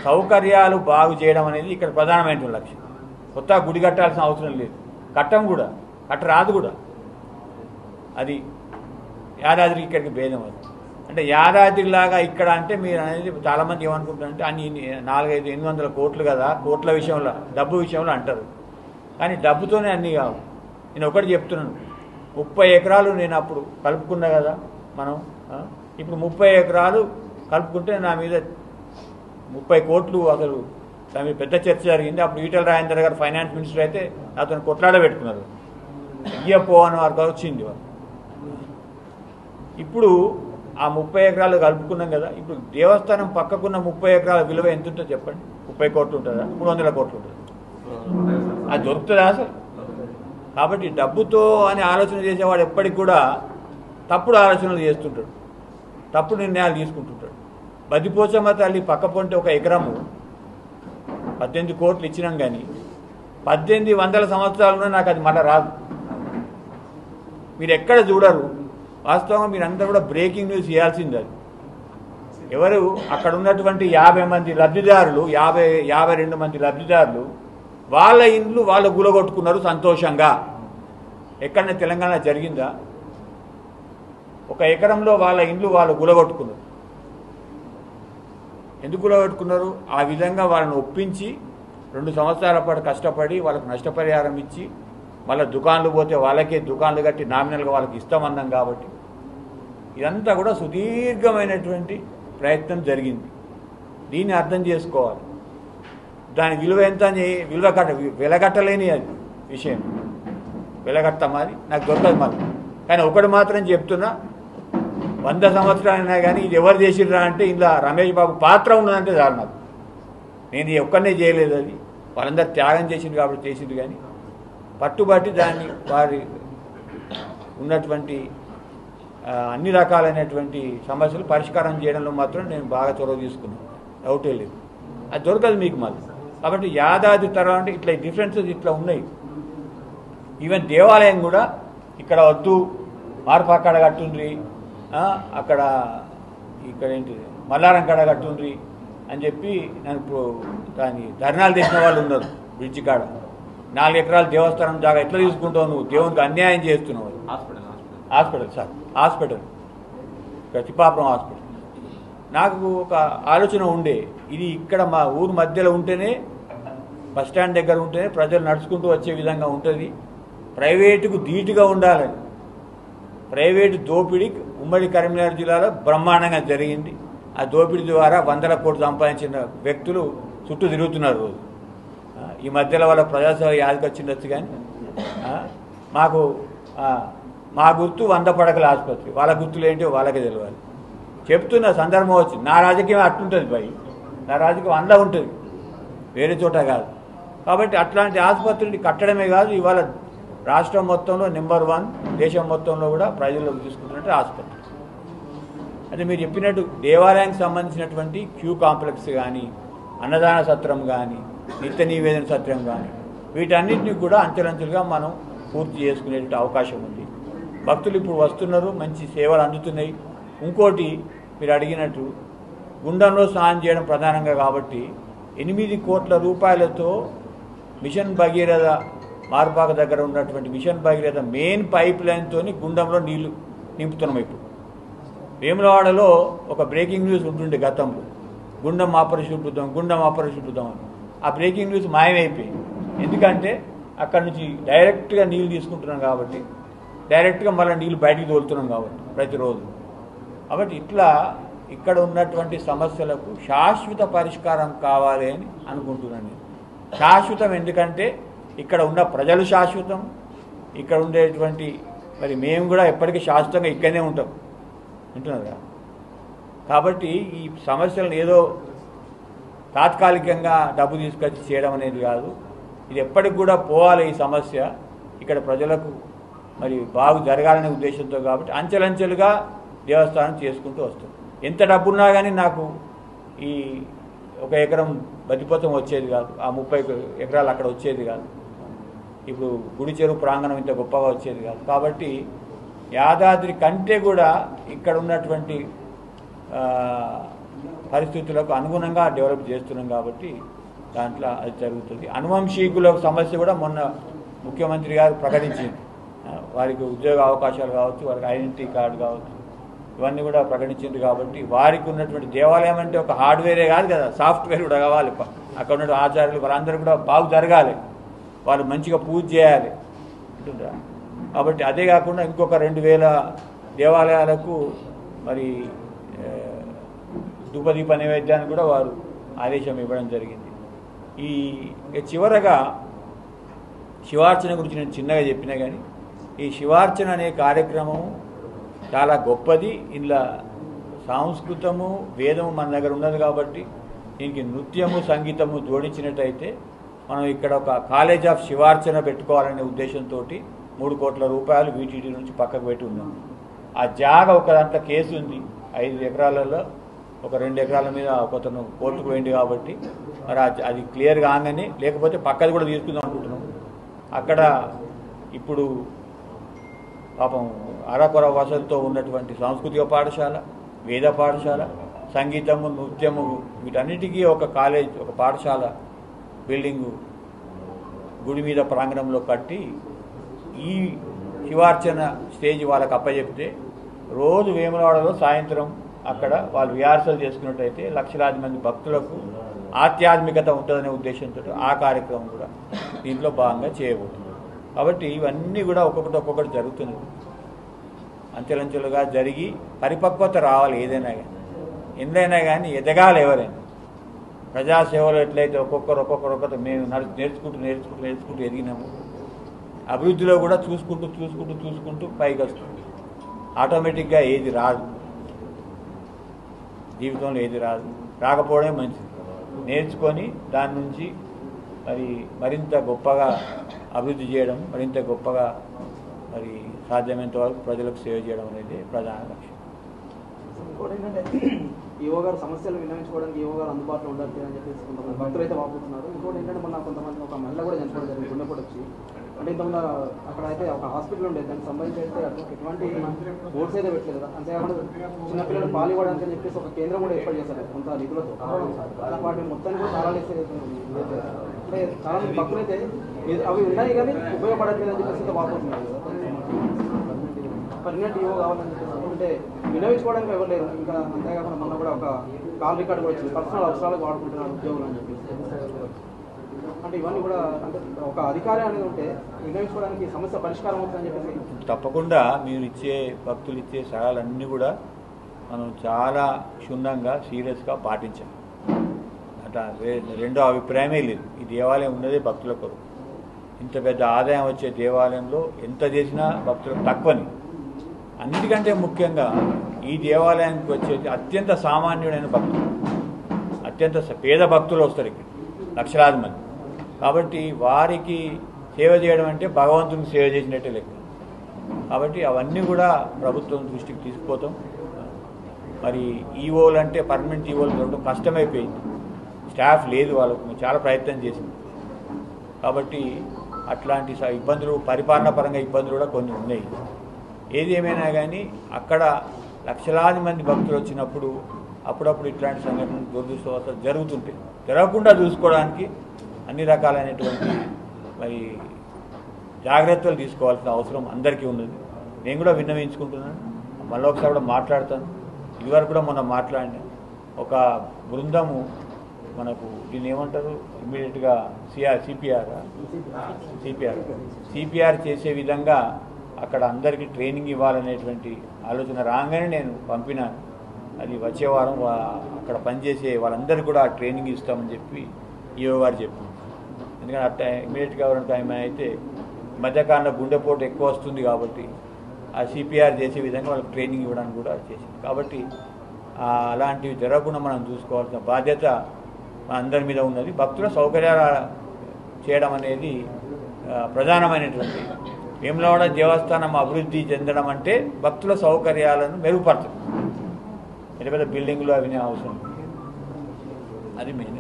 సౌకర్యాలు బాగు చేయడం అనేది ఇక్కడ ప్రధానమైన లక్ష్యం కొత్త గుడి కట్టాల్సిన అవసరం లేదు కట్టం కూడా కట్ట రాదు కూడా అది యాదాద్రి ఇక్కడికి భేదం అది అంటే యాదాద్రిలాగా ఇక్కడ అంటే మీరు అనేది చాలామంది ఏమనుకుంటారంటే అన్ని ఇన్ని నాలుగైదు ఎనిమిది వందల కోట్లు కదా కోట్ల విషయంలో డబ్బు విషయంలో అంటారు కానీ డబ్బుతోనే అన్నీ కావు నేను ఒకటి చెప్తున్నాను ముప్పై ఎకరాలు నేను అప్పుడు కలుపుకున్నా కదా మనం ఆ? ఇప్పుడు ముప్పై ఎకరాలు కలుపుకుంటే నా మీద ముప్పై కోట్లు అసలు దాని మీద పెద్ద చర్చ జరిగింది అప్పుడు ఈటల రాజేందర్ గారు ఫైనాన్స్ మినిస్టర్ అయితే అతను కొట్లాడ పెట్టుకున్నారు ఇయ్యపో అని వారికి వచ్చింది వారు ఇప్పుడు ఆ ముప్పై ఎకరాలు కలుపుకున్నాం కదా ఇప్పుడు దేవస్థానం పక్కకున్న ముప్పై ఎకరాల విలువ ఎంత ఉంటుందో చెప్పండి ముప్పై కోట్లు ఉంటుందా మూడు వందల కోట్లు ఉంటుందా అది దొరుకుతుందా అసలు కాబట్టి డబ్బుతో అని ఆలోచన చేసేవాడు ఎప్పటికి కూడా తప్పుడు ఆలోచనలు చేస్తుంటాడు తప్పుడు నిర్ణయాలు తీసుకుంటుంటాడు బద్దిపోచమ్మ తల్లి పక్క పొంటే ఒక ఎకరము పద్దెనిమిది కోట్లు ఇచ్చినాం కానీ పద్దెనిమిది వందల సంవత్సరాలున్నా నాకు అది మళ్ళీ రాదు మీరు ఎక్కడ చూడరు వాస్తవంగా మీరందరూ కూడా బ్రేకింగ్ న్యూస్ చేయాల్సింది అది ఎవరు అక్కడ ఉన్నటువంటి యాభై మంది లబ్ధిదారులు యాభై యాభై రెండు మంది లబ్ధిదారులు వాళ్ళ ఇండ్లు వాళ్ళు గులగొట్టుకున్నారు సంతోషంగా ఎక్కడైనా తెలంగాణ జరిగిందా ఒక ఎకరంలో వాళ్ళ ఇండ్లు వాళ్ళు గులగొట్టుకున్నారు ఎందుకు గులగొట్టుకున్నారు ఆ విధంగా వాళ్ళని ఒప్పించి రెండు సంవత్సరాల పాటు కష్టపడి వాళ్ళకు నష్టపరిహారం ఇచ్చి మళ్ళీ దుకాన్లు పోతే వాళ్ళకే దుకాన్లు కట్టి నామినల్గా వాళ్ళకి ఇస్తామన్నాం కాబట్టి ఇదంతా కూడా సుదీర్ఘమైనటువంటి ప్రయత్నం జరిగింది దీన్ని అర్థం చేసుకోవాలి దాని విలువ ఎంత అని విలువ కట్ట వెలగట్టలేని అది విషయం వెలగట్టమాది నాకు దొరకదు మరి కానీ ఒకటి మాత్రం చెప్తున్నా వంద సంవత్సరాలైనా కానీ ఇది ఎవరు చేసిర్రా అంటే ఇలా రమేష్ బాబు పాత్ర ఉన్నదంటే చాలు నాకు నేను ఇది ఒక్కనే చేయలేదు అది వాళ్ళందరూ త్యాగం చేసింది కాబట్టి చేసింది కానీ పట్టుబట్టి దాన్ని వారి ఉన్నటువంటి ఆ, అన్ని రకాలైనటువంటి సమస్యలు పరిష్కారం చేయడంలో మాత్రం నేను బాగా చొరవ తీసుకున్నాను డౌటే లేదు అది దొరకదు మీకు మళ్ళీ కాబట్టి యాదాది తరం అంటే ఇట్లా డిఫరెన్సెస్ ఇట్లా ఉన్నాయి ఈవెన్ దేవాలయం కూడా ఇక్కడ వద్దు మార్పు అక్కడ కట్టుండ్రి ఆ, అక్కడ ఇక్కడ ఏంటి మల్లారం కాడ కట్టుండ్రి అని చెప్పి నన్ను ఇప్పుడు దాని ధర్నాలు తెచ్చిన వాళ్ళు ఉన్నారు బ్రిడ్జి కాడ నాలుగు ఎకరాల దేవస్థానం జాగా ఎట్లా తీసుకుంటావు నువ్వు దేవునికి అన్యాయం చేస్తున్నావు hospital hospital hospital sir hospital Pratipapuram hospital నాకు ఒక ఆలోచన ఉండే ఇది ఇక్కడ మా ఊరు మధ్యలో ఉంటేనే బస్ స్టాండ్ దగ్గర ఉంటేనే ప్రజలు నడుచుకుంటూ వచ్చే విధంగా ఉంటుంది ప్రైవేటుకు ధీటుగా ఉండాలని ప్రైవేటు దోపిడీ ఉమ్మడి కరీంనగర్ జిల్లాలో బ్రహ్మాండంగా జరిగింది ఆ దోపిడీ ద్వారా వందల కోట్లు సంపాదించిన వ్యక్తులు చుట్టూ తిరుగుతున్నారు రోజు ఆ, ఈ మధ్యలో వాళ్ళ ప్రజాసేవ యాదికి వచ్చిండొచ్చు కానీ ఆ, మాకు ఆ, మా గుర్తు వంద పడకల ఆసుపత్రి వాళ్ళ గుర్తులు ఏంటో వాళ్ళకే తెలియాలి చెప్తున్న సందర్భం వచ్చింది నా రాజకీయం అట్లుంటుంది భయ్ నా రాజకీయం అందులో ఉంటుంది వేరే చోట కాదు కాబట్టి అట్లాంటి ఆసుపత్రిని కట్టడమే కాదు ఇవాళ రాష్ట్రం మొత్తంలో నెంబర్ వన్ దేశం మొత్తంలో కూడా ప్రజల్లోకి తీసుకుంటున్నట్టు ఆసుపత్రి అంటే మీరు చెప్పినట్టు దేవాలయానికి సంబంధించినటువంటి క్యూ కాంప్లెక్స్ కానీ అన్నదాన సత్రం కానీ నిత్య నివేదన సత్రం కానీ వీటన్నిటిని కూడా అంచెలంచెలుగా మనం పూర్తి చేసుకునేటువంటి అవకాశం ఉంది భక్తులు ఇప్పుడు వస్తున్నారు మంచి సేవలు అందుతున్నాయి ఇంకోటి మీరు అడిగినట్టు గుండంలో స్నానం చేయడం ప్రధానంగా కాబట్టి ఎనిమిది కోట్ల రూపాయలతో మిషన్ భగీరథ మార్పాక దగ్గర ఉన్నటువంటి మిషన్ భగీరథ మెయిన్ పైప్ లైన్తో గుండంలో నీళ్లు నింపుతున్నాం ఇప్పుడు వేములవాడలో ఒక బ్రేకింగ్ న్యూస్ ఉంటుండే గతంలో గుండం ఆపరేషన్ చూద్దాం గుండం ఆపరేషన్ చూద్దాం అని ఆ బ్రేకింగ్ న్యూస్ మాయమైపోయింది ఎందుకంటే అక్కడ నుంచి డైరెక్ట్గా నీళ్ళు తీసుకుంటున్నాం కాబట్టి డైరెక్ట్గా మళ్ళీ నీళ్ళు బయటికి తోలుతున్నాం కాబట్టి ప్రతిరోజు కాబట్టి ఇట్లా ఇక్కడ ఉన్నటువంటి సమస్యలకు శాశ్వత పరిష్కారం కావాలి అని అనుకుంటున్నాను నేను శాశ్వతం ఎందుకంటే ఇక్కడ ఉన్న ప్రజలు శాశ్వతం ఇక్కడ ఉండేటువంటి మరి మేము కూడా ఎప్పటికీ శాశ్వతంగా ఇక్కడనే ఉంటాం వింటున్నారా కాబట్టి ఈ సమస్యలను ఏదో తాత్కాలికంగా డబ్బు తీసుకొచ్చి చేయడం అనేది కాదు ఇది ఎప్పటికి కూడా పోవాలి ఈ సమస్య ఇక్కడ ప్రజలకు మరి బాగు జరగాలనే ఉద్దేశంతో కాబట్టి అంచెలంచెలుగా దేవస్థానం చేసుకుంటూ వస్తుంది ఎంత డబ్బున్నా కానీ నాకు ఈ ఒక ఎకరం బతిపోతం వచ్చేది కాదు ఆ ముప్పై ఎకరాలు అక్కడ వచ్చేది కాదు ఇప్పుడు గుడి చెరువు ప్రాంగణం ఇంత గొప్పగా వచ్చేది కాదు కాబట్టి యాదాద్రి కంటే కూడా ఇక్కడ ఉన్నటువంటి ఆ, పరిస్థితులకు అనుగుణంగా డెవలప్ చేస్తున్నాం కాబట్టి దాంట్లో అది జరుగుతుంది అనువంశీకుల సమస్య కూడా మొన్న ముఖ్యమంత్రి గారు ప్రకటించింది ఆ, వారికి ఉద్యోగ అవకాశాలు కావచ్చు వారికి ఐడెంటిటీ కార్డు కావచ్చు ఇవన్నీ కూడా ప్రకటించింది కాబట్టి వారికి ఉన్నటువంటి దేవాలయం అంటే ఒక హార్డ్వేరే కాదు కదా సాఫ్ట్వేర్ కూడా కావాలి ప- అక్కడ ఉన్న ఆచార్యులు వాళ్ళందరూ కూడా బాగు జరగాలి వాళ్ళు మంచిగా పూజ చేయాలి ఉంటుందా కాబట్టి అదే కాకుండా ఇంకొక రెండు వేల దేవాలయాలకు మరి ఆ, ధూపదీప నైవేద్యాన్ని కూడా వారు ఆదేశం ఇవ్వడం జరిగింది ఈ ఇక చివరగా శివార్చన గురించి నేను చిన్నగా చెప్పినా కానీ ఈ శివార్చన అనే కార్యక్రమం చాలా గొప్పది ఇందులో సంస్కృతము వేదము మన దగ్గర ఉన్నది కాబట్టి దీనికి నృత్యము సంగీతము జోడించినట్టయితే మనం ఇక్కడ ఒక కాలేజ్ ఆఫ్ శివార్చన పెట్టుకోవాలనే ఉద్దేశంతో మూడు కోట్ల రూపాయలు వీటీడీ నుంచి పక్కకు పెట్టి ఉన్నాం ఆ జాగ ఒక దాంట్లో కేసు ఉంది ఐదు ఎకరాలలో ఒక రెండు ఎకరాల మీద ఒకతను కోర్టుకు పోయింది కాబట్టి మరి అది- అది క్లియర్ కాగానే లేకపోతే పక్కది కూడా తీసుకుందాం అనుకుంటున్నాం అక్కడ ఇప్పుడు పాపం అరకొర వసతితో ఉన్నటువంటి సాంస్కృతిక పాఠశాల వేద పాఠశాల సంగీతము నృత్యము వీటన్నిటికీ ఒక కాలేజ్ ఒక పాఠశాల బిల్డింగు గుడి మీద ప్రాంగణంలో కట్టి ఈ శివార్చన స్టేజ్ వాళ్ళకి అప్పచెప్తే రోజు వేములవాడలో సాయంత్రం అక్కడ వాళ్ళు రిహార్సల్ చేసుకున్నట్టయితే లక్షలాది మంది భక్తులకు ఆధ్యాత్మికత ఉంటుందనే ఉద్దేశంతో ఆ కార్యక్రమం కూడా దీంట్లో భాగంగా చేయబోతుంది కాబట్టి ఇవన్నీ కూడా ఒక్కొక్కటి ఒక్కొక్కటి జరుగుతుంది అంచెలంచెలుగా జరిగి పరిపక్వత రావాలి ఏదైనా కానీ ఎందైనా కానీ ఎదగాలి ఎవరైనా ప్రజాసేవలో ఎట్లయితే ఒక్కొక్కరు ఒక్కొక్కరు ఒక్కొక్కరు మేము నడు- నేర్చుకుంటూ నేర్చుకుంటూ నేర్చుకుంటూ ఎదిగినాము అభివృద్ధిలో కూడా చూసుకుంటూ చూసుకుంటూ చూసుకుంటూ పైకి వస్తుంది ఆటోమేటిక్గా ఏది రాదు జీవితంలో ఏది రాదు రాకపోవడమే మంచిది నేర్చుకొని దాని నుంచి మరి మరింత గొప్పగా అభివృద్ధి చేయడం మరింత గొప్పగా మరి సాధ్యమైనంత వరకు ప్రజలకు సేవ చేయడం అనేది ప్రధాన లక్ష్యం ఇంకోటి ఏంటంటే ఈవో గారు సమస్యలు విన్నవించుకోవడానికి ఈవో గారు అందుబాటులో ఉండాలి అని చెప్పేసి కొంతమంది భక్తులు అయితే వాపోతున్నారు ఇంకోటి ఏంటంటే మొన్న కొంతమంది ఒక మహిళ కూడా చనిపోవడం జరిగింది గుండెపోటు వచ్చి అంటే ఇంతకుముందు అక్కడ అయితే ఒక హాస్పిటల్ ఉండేది దానికి సంబంధించి అయితే అట్లా ఎటువంటి బోర్డ్స్ అయితే పెట్టలేదు కదా అంతేకాకుండా చిన్నపిల్లలు పాలు ఇవ్వడానికి అని చెప్పేసి ఒక కేంద్రం కూడా ఏర్పాటు చేశారు కొంత నిధులతో వాటి మొత్తాన్ని కూడా తాళాలు వేసే అంటే చాలా మంది భక్తులు అయితే ఇది- అవి ఉన్నాయి కానీ ఉపయోగపడట్లేదు అని చెప్పేసి అయితే వాపోతున్నారు కదా పర్మనెంట్ ఈవో కావాలని చెప్పేసి అంటే వినవించుకోవడానికి ఎవరు లేరు ఇంకా అంతేకాకుండా మొన్న కూడా ఒక కాల్ రికార్డ్ కూడా వచ్చింది పర్సనల్ అవసరాలకు వాడుకుంటున్నారు ఉద్యోగులు అని చెప్పేసి అంటే ఇవన్నీ కూడా అంటే ఒక అధికారి అనేది ఉంటే వినవించుకోవడానికి సమస్య పరిష్కారం అవుతుందని చెప్పేసి తప్పకుండా మీరు ఇచ్చే భక్తులు ఇచ్చే సలహాలన్నీ కూడా మనం చాలా క్షుణ్ణంగా సీరియస్గా పాటించాలి అట్లా రె- రెండో అభిప్రాయమే లేదు ఈ దేవాలయం ఉన్నదే భక్తుల కొరకు ఇంత పెద్ద ఆదాయం వచ్చే దేవాలయంలో ఎంత చేసినా భక్తులకు తక్కువని అన్నిటికంటే ముఖ్యంగా ఈ దేవాలయానికి వచ్చేది అత్యంత సామాన్యుడైన భక్తులు అత్యంత స- పేద భక్తులు వస్తారు ఇక్కడ లక్షలాది మంది కాబట్టి వారికి సేవ చేయడం అంటే భగవంతునికి సేవ చేసినట్టే లెక్క కాబట్టి అవన్నీ కూడా ప్రభుత్వం దృష్టికి తీసుకుపోతాం మరి ఈఓలు అంటే పర్మనెంట్ ఈఓలు దొరకడం కష్టమైపోయింది స్టాఫ్ లేదు వాళ్ళకు మేము చాలా ప్రయత్నం చేసింది కాబట్టి అట్లాంటి స- ఇబ్బందులు పరిపాలన పరంగా ఇబ్బందులు కూడా కొన్ని ఉన్నాయి ఏది ఏమైనా కానీ అక్కడ లక్షలాది మంది భక్తులు వచ్చినప్పుడు అప్పుడప్పుడు ఇట్లాంటి సంఘటనలు దురదృష్టవశాలు జరుగుతుంటాయి జరగకుండా చూసుకోవడానికి అన్ని రకాలైనటువంటి మరి జాగ్రత్తలు తీసుకోవాల్సిన అవసరం అందరికీ ఉన్నది నేను కూడా విన్నవించుకుంటున్నాను మళ్ళీ ఒకసారి కూడా మాట్లాడతాను ఇదివరకు కూడా మొన్న మాట్లాడినా ఒక బృందము మనకు దీన్ని ఏమంటారు ఇమ్మీడియట్గా సిఆర్ సిపిఆర్ సిపిఆర్ సిపిఆర్ చేసే విధంగా అక్కడ అందరికీ ట్రైనింగ్ ఇవ్వాలనేటువంటి ఆలోచన రాగానే నేను పంపినాను అది వచ్చే వారం వా- అక్కడ పనిచేసే వాళ్ళందరికీ కూడా ట్రైనింగ్ ఇస్తామని చెప్పి ఈఓ గారు చెప్పారు ఎందుకంటే అట్ట ఇమీడియట్గా ఎవరైనా ఏమైనా అయితే ఈ మధ్యకాలంలో గుండెపోటు ఎక్కువ వస్తుంది కాబట్టి ఆ సిపిఆర్ చేసే విధంగా వాళ్ళకి ట్రైనింగ్ ఇవ్వడానికి కూడా చేసింది కాబట్టి ఆ, అలాంటివి జరగకుండా మనం చూసుకోవాల్సిన బాధ్యత మన అందరి మీద ఉన్నది భక్తుల సౌకర్యాలు చేయడం అనేది ఆ, ప్రధానమైనటువంటి వేములవాడ దేవస్థానం అభివృద్ధి చెందడం అంటే భక్తుల సౌకర్యాలను మెరుగుపరచడం పెద్ద పెద్ద బిల్డింగ్లు అవి అవసరం అది మెయిన్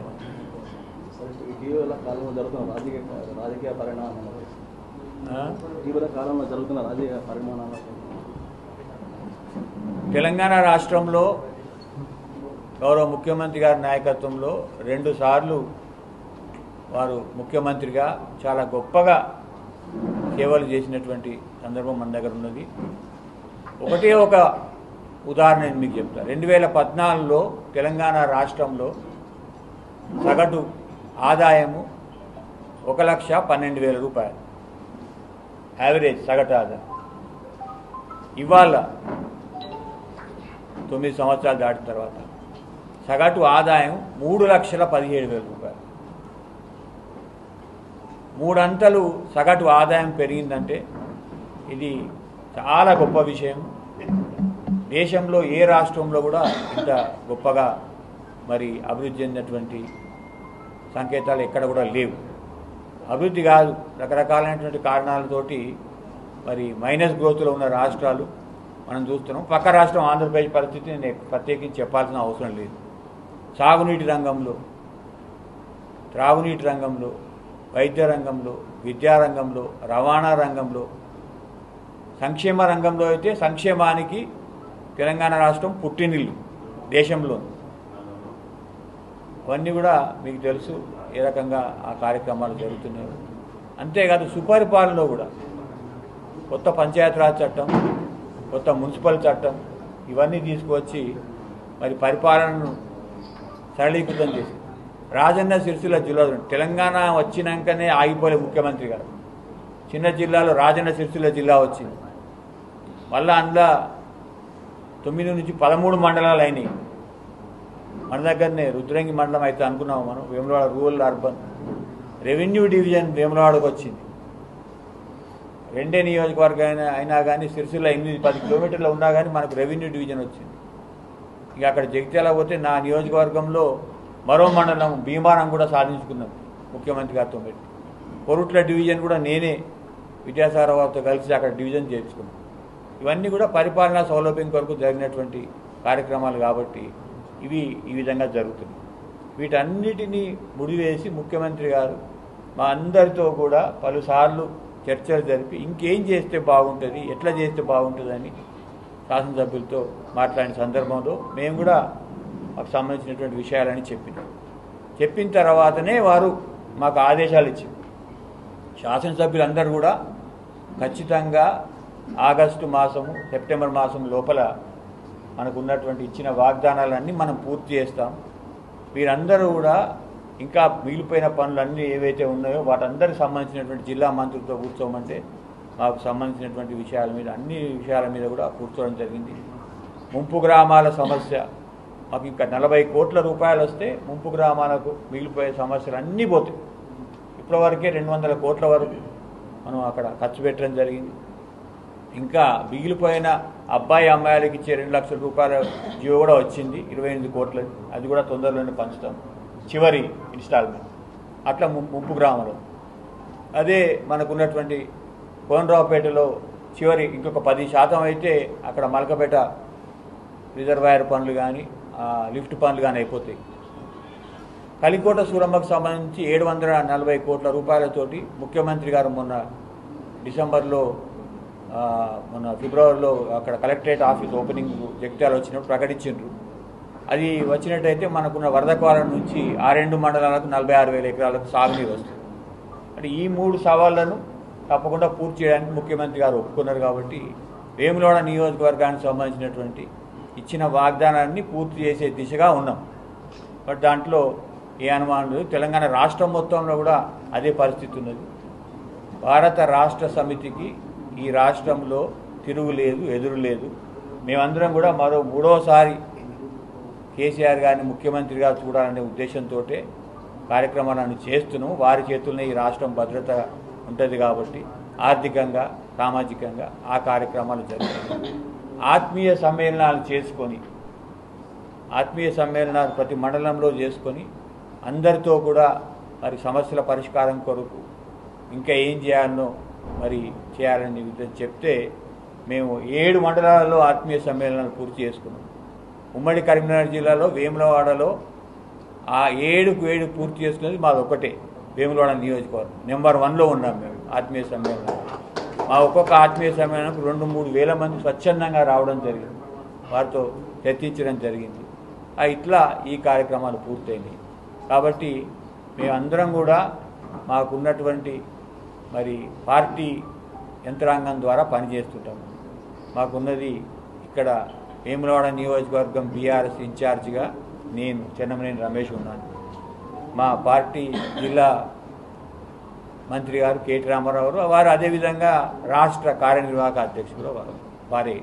ఇటీవల కాలంలో జరుగుతున్న రాజకీయ రాజకీయ పరిణామాలు ఆ? ఇటీవల కాలంలో జరుగుతున్న రాజకీయ పరిమాణాలు తెలంగాణ రాష్ట్రంలో గౌరవ ముఖ్యమంత్రి గారి నాయకత్వంలో రెండు సార్లు వారు ముఖ్యమంత్రిగా చాలా గొప్పగా సేవలు చేసినటువంటి సందర్భం మన దగ్గర ఉన్నది ఒకటే ఒక ఉదాహరణ నేను మీకు చెప్తాను రెండు వేల పద్నాలుగులో తెలంగాణ రాష్ట్రంలో సగటు ఆదాయము ఒక లక్ష పన్నెండు వేల రూపాయలు యావరేజ్ సగటు ఆదాయం ఇవాళ తొమ్మిది సంవత్సరాలు దాటిన తర్వాత సగటు ఆదాయం మూడు లక్షల పదిహేడు వేల రూపాయలు మూడంతలు సగటు ఆదాయం పెరిగిందంటే ఇది చాలా గొప్ప విషయం దేశంలో ఏ రాష్ట్రంలో కూడా ఇంత గొప్పగా మరి అభివృద్ధి చెందినటువంటి సంకేతాలు ఎక్కడ కూడా లేవు అభివృద్ధి కాదు రకరకాలైనటువంటి కారణాలతోటి మరి మైనస్ గ్రోత్లో ఉన్న రాష్ట్రాలు మనం చూస్తున్నాం పక్క రాష్ట్రం ఆంధ్రప్రదేశ్ పరిస్థితి నేను ప్రత్యేకించి చెప్పాల్సిన అవసరం లేదు సాగునీటి రంగంలో త్రాగునీటి రంగంలో వైద్య రంగంలో విద్యారంగంలో రవాణా రంగంలో సంక్షేమ రంగంలో అయితే సంక్షేమానికి తెలంగాణ రాష్ట్రం పుట్టినిల్లు దేశంలో అవన్నీ కూడా మీకు తెలుసు ఏ రకంగా ఆ కార్యక్రమాలు జరుగుతున్నాయో అంతేకాదు సుపరిపాలనలో కూడా కొత్త పంచాయతీరాజ్ చట్టం కొత్త మున్సిపల్ చట్టం ఇవన్నీ తీసుకువచ్చి మరి పరిపాలనను సరళీకృతం చేసి రాజన్న సిరిసిల్ల జిల్లాలో తెలంగాణ వచ్చినాకనే ఆగిపోలే ముఖ్యమంత్రి గారు చిన్న జిల్లాలో రాజన్న సిరిసిల్ల జిల్లా వచ్చింది మళ్ళా అందులో తొమ్మిది నుంచి పదమూడు మండలాలు అయినాయి మన దగ్గరనే రుద్రంగి మండలం అయితే అనుకున్నాము మనం Vemulawada rural urban revenue division వేములవాడకు వచ్చింది రెండే నియోజకవర్గం అయినా అయినా కానీ సిరిసిల్ల ఎనిమిది పది కిలోమీటర్లు ఉన్నా కానీ మనకు రెవెన్యూ డివిజన్ వచ్చింది ఇక అక్కడ జగిత్యాల పోతే నా నియోజకవర్గంలో మరో మండలం భీమారం కూడా సాధించుకున్నాం ముఖ్యమంత్రి గారితో పెట్టి కొరుట్ల డివిజన్ కూడా నేనే విద్యాసాగర్ గారితో కలిసి అక్కడ డివిజన్ చేర్చుకున్నాం ఇవన్నీ కూడా పరిపాలనా సౌలభ్యం కొరకు జరిగినటువంటి కార్యక్రమాలు కాబట్టి ఇవి ఈ విధంగా జరుగుతుంది వీటన్నిటినీ ముడివేసి ముఖ్యమంత్రి గారు మా అందరితో కూడా పలుసార్లు చర్చలు జరిపి ఇంకేం చేస్తే బాగుంటుంది ఎట్లా చేస్తే బాగుంటుందని శాసనసభ్యులతో మాట్లాడిన సందర్భంలో మేము కూడా మాకు సంబంధించినటువంటి విషయాలని చెప్పినాం చెప్పిన తర్వాతనే వారు మాకు ఆదేశాలు ఇచ్చింది శాసనసభ్యులందరూ కూడా ఖచ్చితంగా ఆగస్టు మాసము సెప్టెంబర్ మాసం లోపల మనకు ఉన్నటువంటి ఇచ్చిన వాగ్దానాలన్నీ మనం పూర్తి చేస్తాం వీరందరూ కూడా ఇంకా మిగిలిపోయిన పనులన్నీ ఏవైతే ఉన్నాయో వాటందరికి సంబంధించినటువంటి జిల్లా మంత్రులతో కూర్చోమంటే మాకు సంబంధించినటువంటి విషయాల మీద అన్ని విషయాల మీద కూడా కూర్చోవడం జరిగింది ముంపు గ్రామాల సమస్య మాకు ఇంకా నలభై కోట్ల రూపాయలు వస్తే ముంపు గ్రామాలకు మిగిలిపోయే సమస్యలు అన్నీ పోతాయి ఇప్పటివరకే రెండు వందల కోట్ల వరకు మనం అక్కడ ఖర్చు పెట్టడం జరిగింది ఇంకా మిగిలిపోయిన అబ్బాయి అమ్మాయిలకి ఇచ్చే రెండు లక్షల రూపాయల జీవో కూడా వచ్చింది ఇరవై ఎనిమిది కోట్లది అది కూడా తొందరలోనే పంచుతాం చివరి ఇన్స్టాల్మెంట్ అట్లా ము- ముంపు గ్రామంలో అదే మనకున్నటువంటి కోనరావుపేటలో చివరి ఇంకొక పది శాతం అయితే అక్కడ మలకపేట రిజర్వాయర్ పనులు కానీ లిఫ్ట్ పనులు కానీ అయిపోతాయి కలికోట సూరమ్మకు సంబంధించి ఏడు వందల నలభై కోట్ల రూపాయలతోటి ముఖ్యమంత్రి గారు మొన్న డిసెంబర్లో ఆ, మొన్న ఫిబ్రవరిలో అక్కడ కలెక్టరేట్ ఆఫీస్ ఓపెనింగ్ జగిత్యాల వచ్చినప్పుడు ప్రకటించిండ్రు అది వచ్చినట్టయితే మనకున్న వరద కాలం నుంచి ఆ రెండు మండలాలకు నలభై ఆరు వేల ఎకరాలకు సాగునీరు వస్తుంది అంటే ఈ మూడు సవాళ్లను తప్పకుండా పూర్తి చేయడానికి ముఖ్యమంత్రి గారు ఒప్పుకున్నారు కాబట్టి వేములవాడ నియోజకవర్గానికి సంబంధించినటువంటి ఇచ్చిన వాగ్దానాన్ని పూర్తి చేసే దిశగా ఉన్నాం బట్ దాంట్లో ఏ అనుమానం లేదు తెలంగాణ రాష్ట్రం మొత్తంలో కూడా అదే పరిస్థితి ఉన్నది భారత రాష్ట్ర సమితికి ఈ రాష్ట్రంలో తిరుగు లేదు ఎదురు లేదు మేమందరం కూడా మరో మూడోసారి కేసీఆర్ గారిని ముఖ్యమంత్రిగా చూడాలనే ఉద్దేశంతో కార్యక్రమాలను చేస్తున్నాం వారి చేతుల్లోనే ఈ రాష్ట్రం భద్రత ఉంటుంది కాబట్టి ఆర్థికంగా సామాజికంగా ఆ కార్యక్రమాలు జరుగుతాయి ఆత్మీయ సమ్మేళనాలు చేసుకొని ఆత్మీయ సమ్మేళనాలు ప్రతి మండలంలో చేసుకొని అందరితో కూడా మరి సమస్యల పరిష్కారం కొరకు ఇంకా ఏం చేయాలనో మరి చేయాలని విధంగా చెప్తే మేము ఏడు మండలాలలో ఆత్మీయ సమ్మేళనాలు పూర్తి చేసుకున్నాం ఉమ్మడి కరీంనగర్ జిల్లాలో వేములవాడలో ఆ ఏడుకు ఏడు పూర్తి చేసుకునేది మాది ఒకటే వేములవాడ నియోజకవర్గం నెంబర్ వన్లో ఉన్నాం మేము ఆత్మీయ సమ్మేళనం మా ఒక్కొక్క ఆత్మీయ సమ్మేళనంకు రెండు మూడు వేల మంది స్వచ్ఛందంగా రావడం జరిగింది వారితో చర్చించడం జరిగింది ఆ ఇట్లా ఈ కార్యక్రమాలు పూర్తయినాయి కాబట్టి మేమందరం కూడా మాకున్నటువంటి మరి పార్టీ యంత్రాంగం ద్వారా పనిచేస్తుంటాము మాకున్నది ఇక్కడ వేములవాడ నియోజకవర్గం బీఆర్ఎస్ ఇన్ఛార్జిగా నేను చెన్నమనేని రమేష్ ఉన్నాను మా పార్టీ జిల్లా మంత్రి గారు కేటీ రామారావు గారు వారు అదేవిధంగా రాష్ట్ర కార్యనిర్వాహక అధ్యక్షులు వారు వారే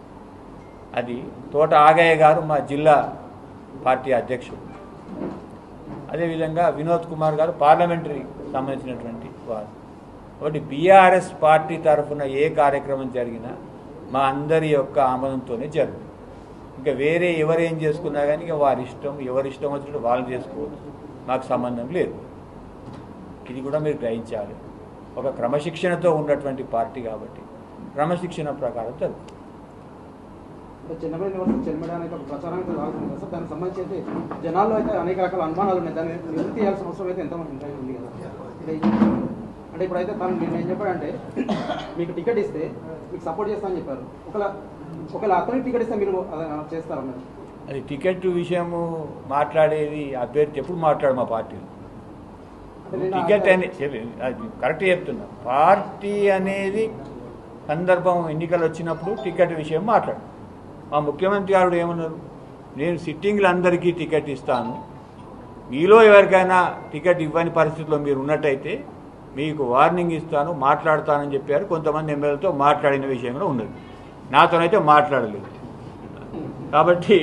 అది తోట ఆగయ్య గారు మా జిల్లా పార్టీ అధ్యక్షుడు అదేవిధంగా వినోద్ కుమార్ గారు పార్లమెంటరీ సంబంధించినటువంటి వారు కాబట్టి బీఆర్ఎస్ పార్టీ తరఫున ఏ కార్యక్రమం జరిగినా మా అందరి యొక్క ఆమోదంతోనే జరుగుతుంది ఇంకా వేరే ఎవరేం చేసుకున్నా కానీ ఇక వారి ఇష్టం ఎవరి ఇష్టం వచ్చినట్టు వాళ్ళు చేసుకోవచ్చు మాకు సంబంధం లేదు ఇది కూడా మీరు గ్రహించాలి ఒక క్రమశిక్షణతో ఉన్నటువంటి పార్టీ కాబట్టి క్రమశిక్షణ ప్రకారం జరుగుతుంది అంటే చిన్నపల్లి యూనివర్సిటీ చెల్మెడ అనేది ఒక ప్రచారం అయితే సాగుతుంది కదా సార్ దానికి సంబంధించి అయితే జనాల్లో అయితే అనేక రకాల అనుమానాలు ఉన్నాయి దాన్ని నివృత్తి చేయాల్సిన అవసరం అయితే ఎంతమంది ఉంటాయి ఉంది కదా అంటే ఈ- అంటే ఇప్పుడైతే తను నేను ఏం చెప్పాడంటే మీకు టికెట్ ఇస్తే మీకు సపోర్ట్ చేస్తానని చెప్పారు ఒకవేళ ఒకవేళ అతనికి టికెట్ ఇస్తే మీరు అది చేస్తారన్నారు అది టికెట్ విషయము మాట్లాడేది అభ్యర్థి ఎప్పుడు మాట్లాడు మా పార్టీలో అంటే నేను టికెట్ ఆ- అని చెప్పి- అది కరెక్ట్ చెప్తున్నా పార్టీ అనేది సందర్భం ఎన్నికలు వచ్చినప్పుడు టికెట్ విషయం మాట్లాడు మా ముఖ్యమంత్రి గారు ఏమన్నారు నేను సిట్టింగ్లు అందరికీ టికెట్ ఇస్తాను మీలో ఎవరికైనా టికెట్ ఇవ్వని పరిస్థితిలో మీరు ఉన్నట్టయితే మీకు వార్నింగ్ ఇస్తాను మాట్లాడతానని చెప్పారు కొంతమంది ఎమ్మెల్యేలతో మాట్లాడిన విషయం కూడా ఉన్నది నాతోనైతే మాట్లాడలేదు కాబట్టి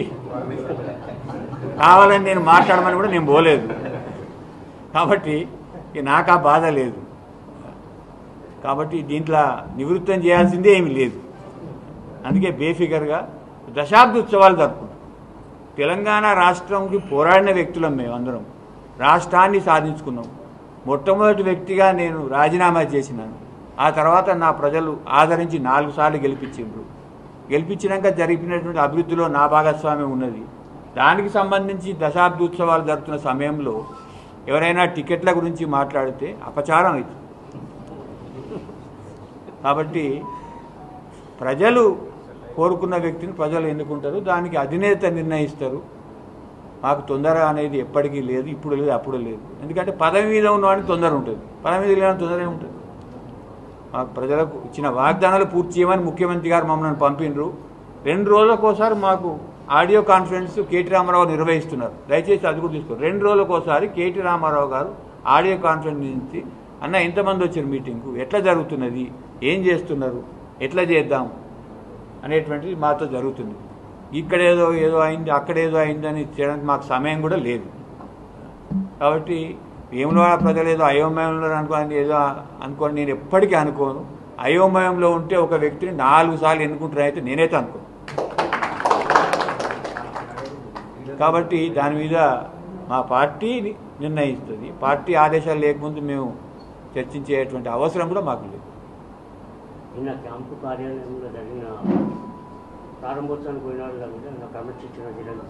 కావాలని నేను మాట్లాడమని కూడా నేను పోలేదు కాబట్టి ఇక నాకు ఆ బాధ లేదు కాబట్టి దీంట్లో నివృత్తం చేయాల్సిందే ఏమీ లేదు అందుకే బేఫికర్గా దశాబ్ద ఉత్సవాలు జరుపుకుంటాం తెలంగాణ రాష్ట్రంకి పోరాడిన వ్యక్తులం మేమందరం రాష్ట్రాన్ని సాధించుకున్నాం మొట్టమొదటి వ్యక్తిగా నేను రాజీనామా చేసినాను ఆ తర్వాత నా ప్రజలు ఆదరించి నాలుగు సార్లు గెలిపించిండ్రు గెలిపించినాక జరిపినటువంటి అభివృద్ధిలో నా భాగస్వామ్యం ఉన్నది దానికి సంబంధించి దశాబ్ద ఉత్సవాలు జరుపుతున్న సమయంలో ఎవరైనా టికెట్ల గురించి మాట్లాడితే అపచారం అవుతుంది కాబట్టి ప్రజలు కోరుకున్న వ్యక్తిని ప్రజలు ఎన్నుకుంటారు దానికి అధినేత నిర్ణయిస్తారు మాకు తొందర అనేది ఎప్పటికీ లేదు ఇప్పుడు లేదు అప్పుడు లేదు ఎందుకంటే పదవి మీద ఉన్నవాడికి తొందర ఉంటుంది పదవి మీద లేని తొందర ఉంటుంది మాకు ప్రజలకు ఇచ్చిన వాగ్దానాలు పూర్తి చేయమని ముఖ్యమంత్రి గారు మమ్మల్ని పంపిండ్రు రెండు రోజులకోసారి మాకు ఆడియో కాన్ఫరెన్స్ కేటీ రామారావు నిర్వహిస్తున్నారు దయచేసి అది కూడా తీసుకోండి రెండు రోజులకోసారి కేటీ రామారావు గారు ఆడియో కాన్ఫరెన్స్ నుంచి అన్న ఎంతమంది వచ్చారు మీటింగ్కు ఎట్లా జరుగుతున్నది ఏం చేస్తున్నారు ఎట్లా చేద్దాం అనేటువంటిది మాతో జరుగుతుంది ఇక్కడేదో ఏదో అయింది అక్కడేదో అయిందని చేయడానికి మాకు సమయం కూడా లేదు కాబట్టి వేముల ప్రజలు ఏదో అయోమయంలో అనుకోని ఏదో అనుకోని నేను ఎప్పటికీ అనుకోను అయోమయంలో ఉంటే ఒక వ్యక్తిని నాలుగు సార్లు ఎన్నుకుంటారైతే నేనైతే అనుకోను కాబట్టి దాని మీద మా పార్టీ నిర్ణయిస్తుంది పార్టీ ఆదేశాలు లేకముందు మేము చర్చించేటువంటి అవసరం కూడా మాకు లేదు నిన్న క్యాంపు కార్యాలయంలో జరిగిన ప్రారంభోత్సవానికి పోయినాడు కాబట్టి నా క్రమశిక్షణ జిల్లా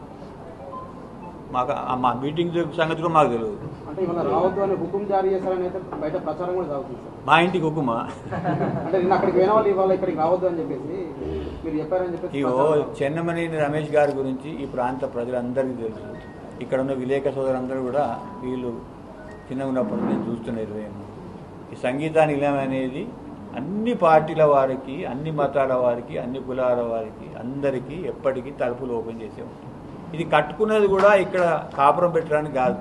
మాకు ఆ మా మీటింగ్ సంగతి కూడా మాకు తెలియదు అంటే ఇవాళ రావద్దు అనే హుకుం జారీ చేశారని అయితే బయట ప్రచారం కూడా సాగుతుంది సార్ మా ఇంటికి హుకుమా అంటే నిన్న అక్కడికి పోయిన వాళ్ళు ఇవాళ ఇక్కడికి రావద్దు అని చెప్పేసి మీరు చెప్పారని చెప్పేసి ఇగో ప్రచారం. చెన్నమనేని రమేష్ గారి గురించి ఈ ప్రాంత ప్రజలందరికీ తెలుసు ఇక్కడ ఉన్న విలేక సోదరులందరూ కూడా వీళ్ళు చిన్న ఉన్నప్పుడు నేను చూస్తున్న ఇరవై ఏళ్ళు. ఈ సంగీత నిలయం అనేది అన్ని పార్టీల వారికి అన్ని మతాల వారికి అన్ని కులాల వారికి అందరికీ ఎప్పటికీ తలుపులు ఓపెన్ చేసే ఉంటుంది ఇది కట్టుకున్నది కూడా ఇక్కడ కాపురం పెట్టడానికి కాదు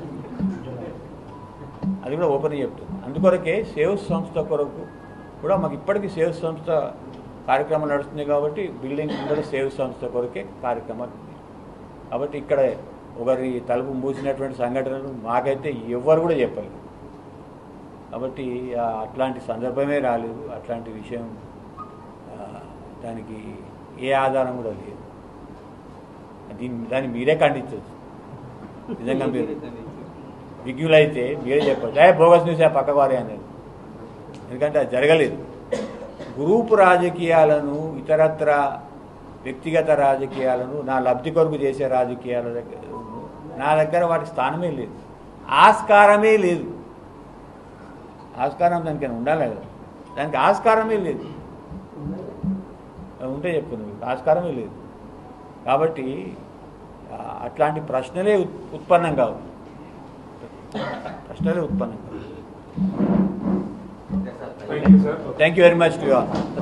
అది కూడా ఓపెన్ చెప్తుంది అందుకొరకే సేవ్ సంస్థ కొరకు కూడా మాకు ఇప్పటికీ సేవ్ సంస్థ కార్యక్రమాలు నడుస్తుంది కాబట్టి బిల్డింగ్ ముందర సేవ్ సంస్థ కొరకే కార్యక్రమాలు ఉంది కాబట్టి ఇక్కడ ఒకరి తలుపు మూసినటువంటి సంఘటనలు మాకైతే ఎవ్వరు కూడా చెప్పలేదు కాబట్టి ఆ, అట్లాంటి సందర్భమే రాలేదు అట్లాంటి విషయం ఆ, దానికి ఏ ఆధారం కూడా లేదు దీన్ని దాన్ని మీరే ఖండించవచ్చు నిజంగా మీరు విజ్ఞులైతే మీరే చెప్పచ్చు ఏ బోగస్ న్యూస్ ఆ పక్క వారే అనేది ఎందుకంటే అది జరగలేదు గ్రూపు రాజకీయాలను ఇతరత్ర వ్యక్తిగత రాజకీయాలను నా లబ్ధి కొరకు చేసే రాజకీయాల దగ్గర నా దగ్గర వాటి స్థానమే లేదు ఆస్కారమే లేదు ఆస్కారం దానికైనా ఉండాలి కదా దానికి ఆస్కారమే లేదు ఉంటే చెప్తుంది మీకు ఆస్కారమే లేదు కాబట్టి ఆ, అట్లాంటి ప్రశ్నలే ఉత్- ఉత్పన్నం కావు ప్రశ్నలే ఉత్పన్నం కావు thank you sir thank you very much to all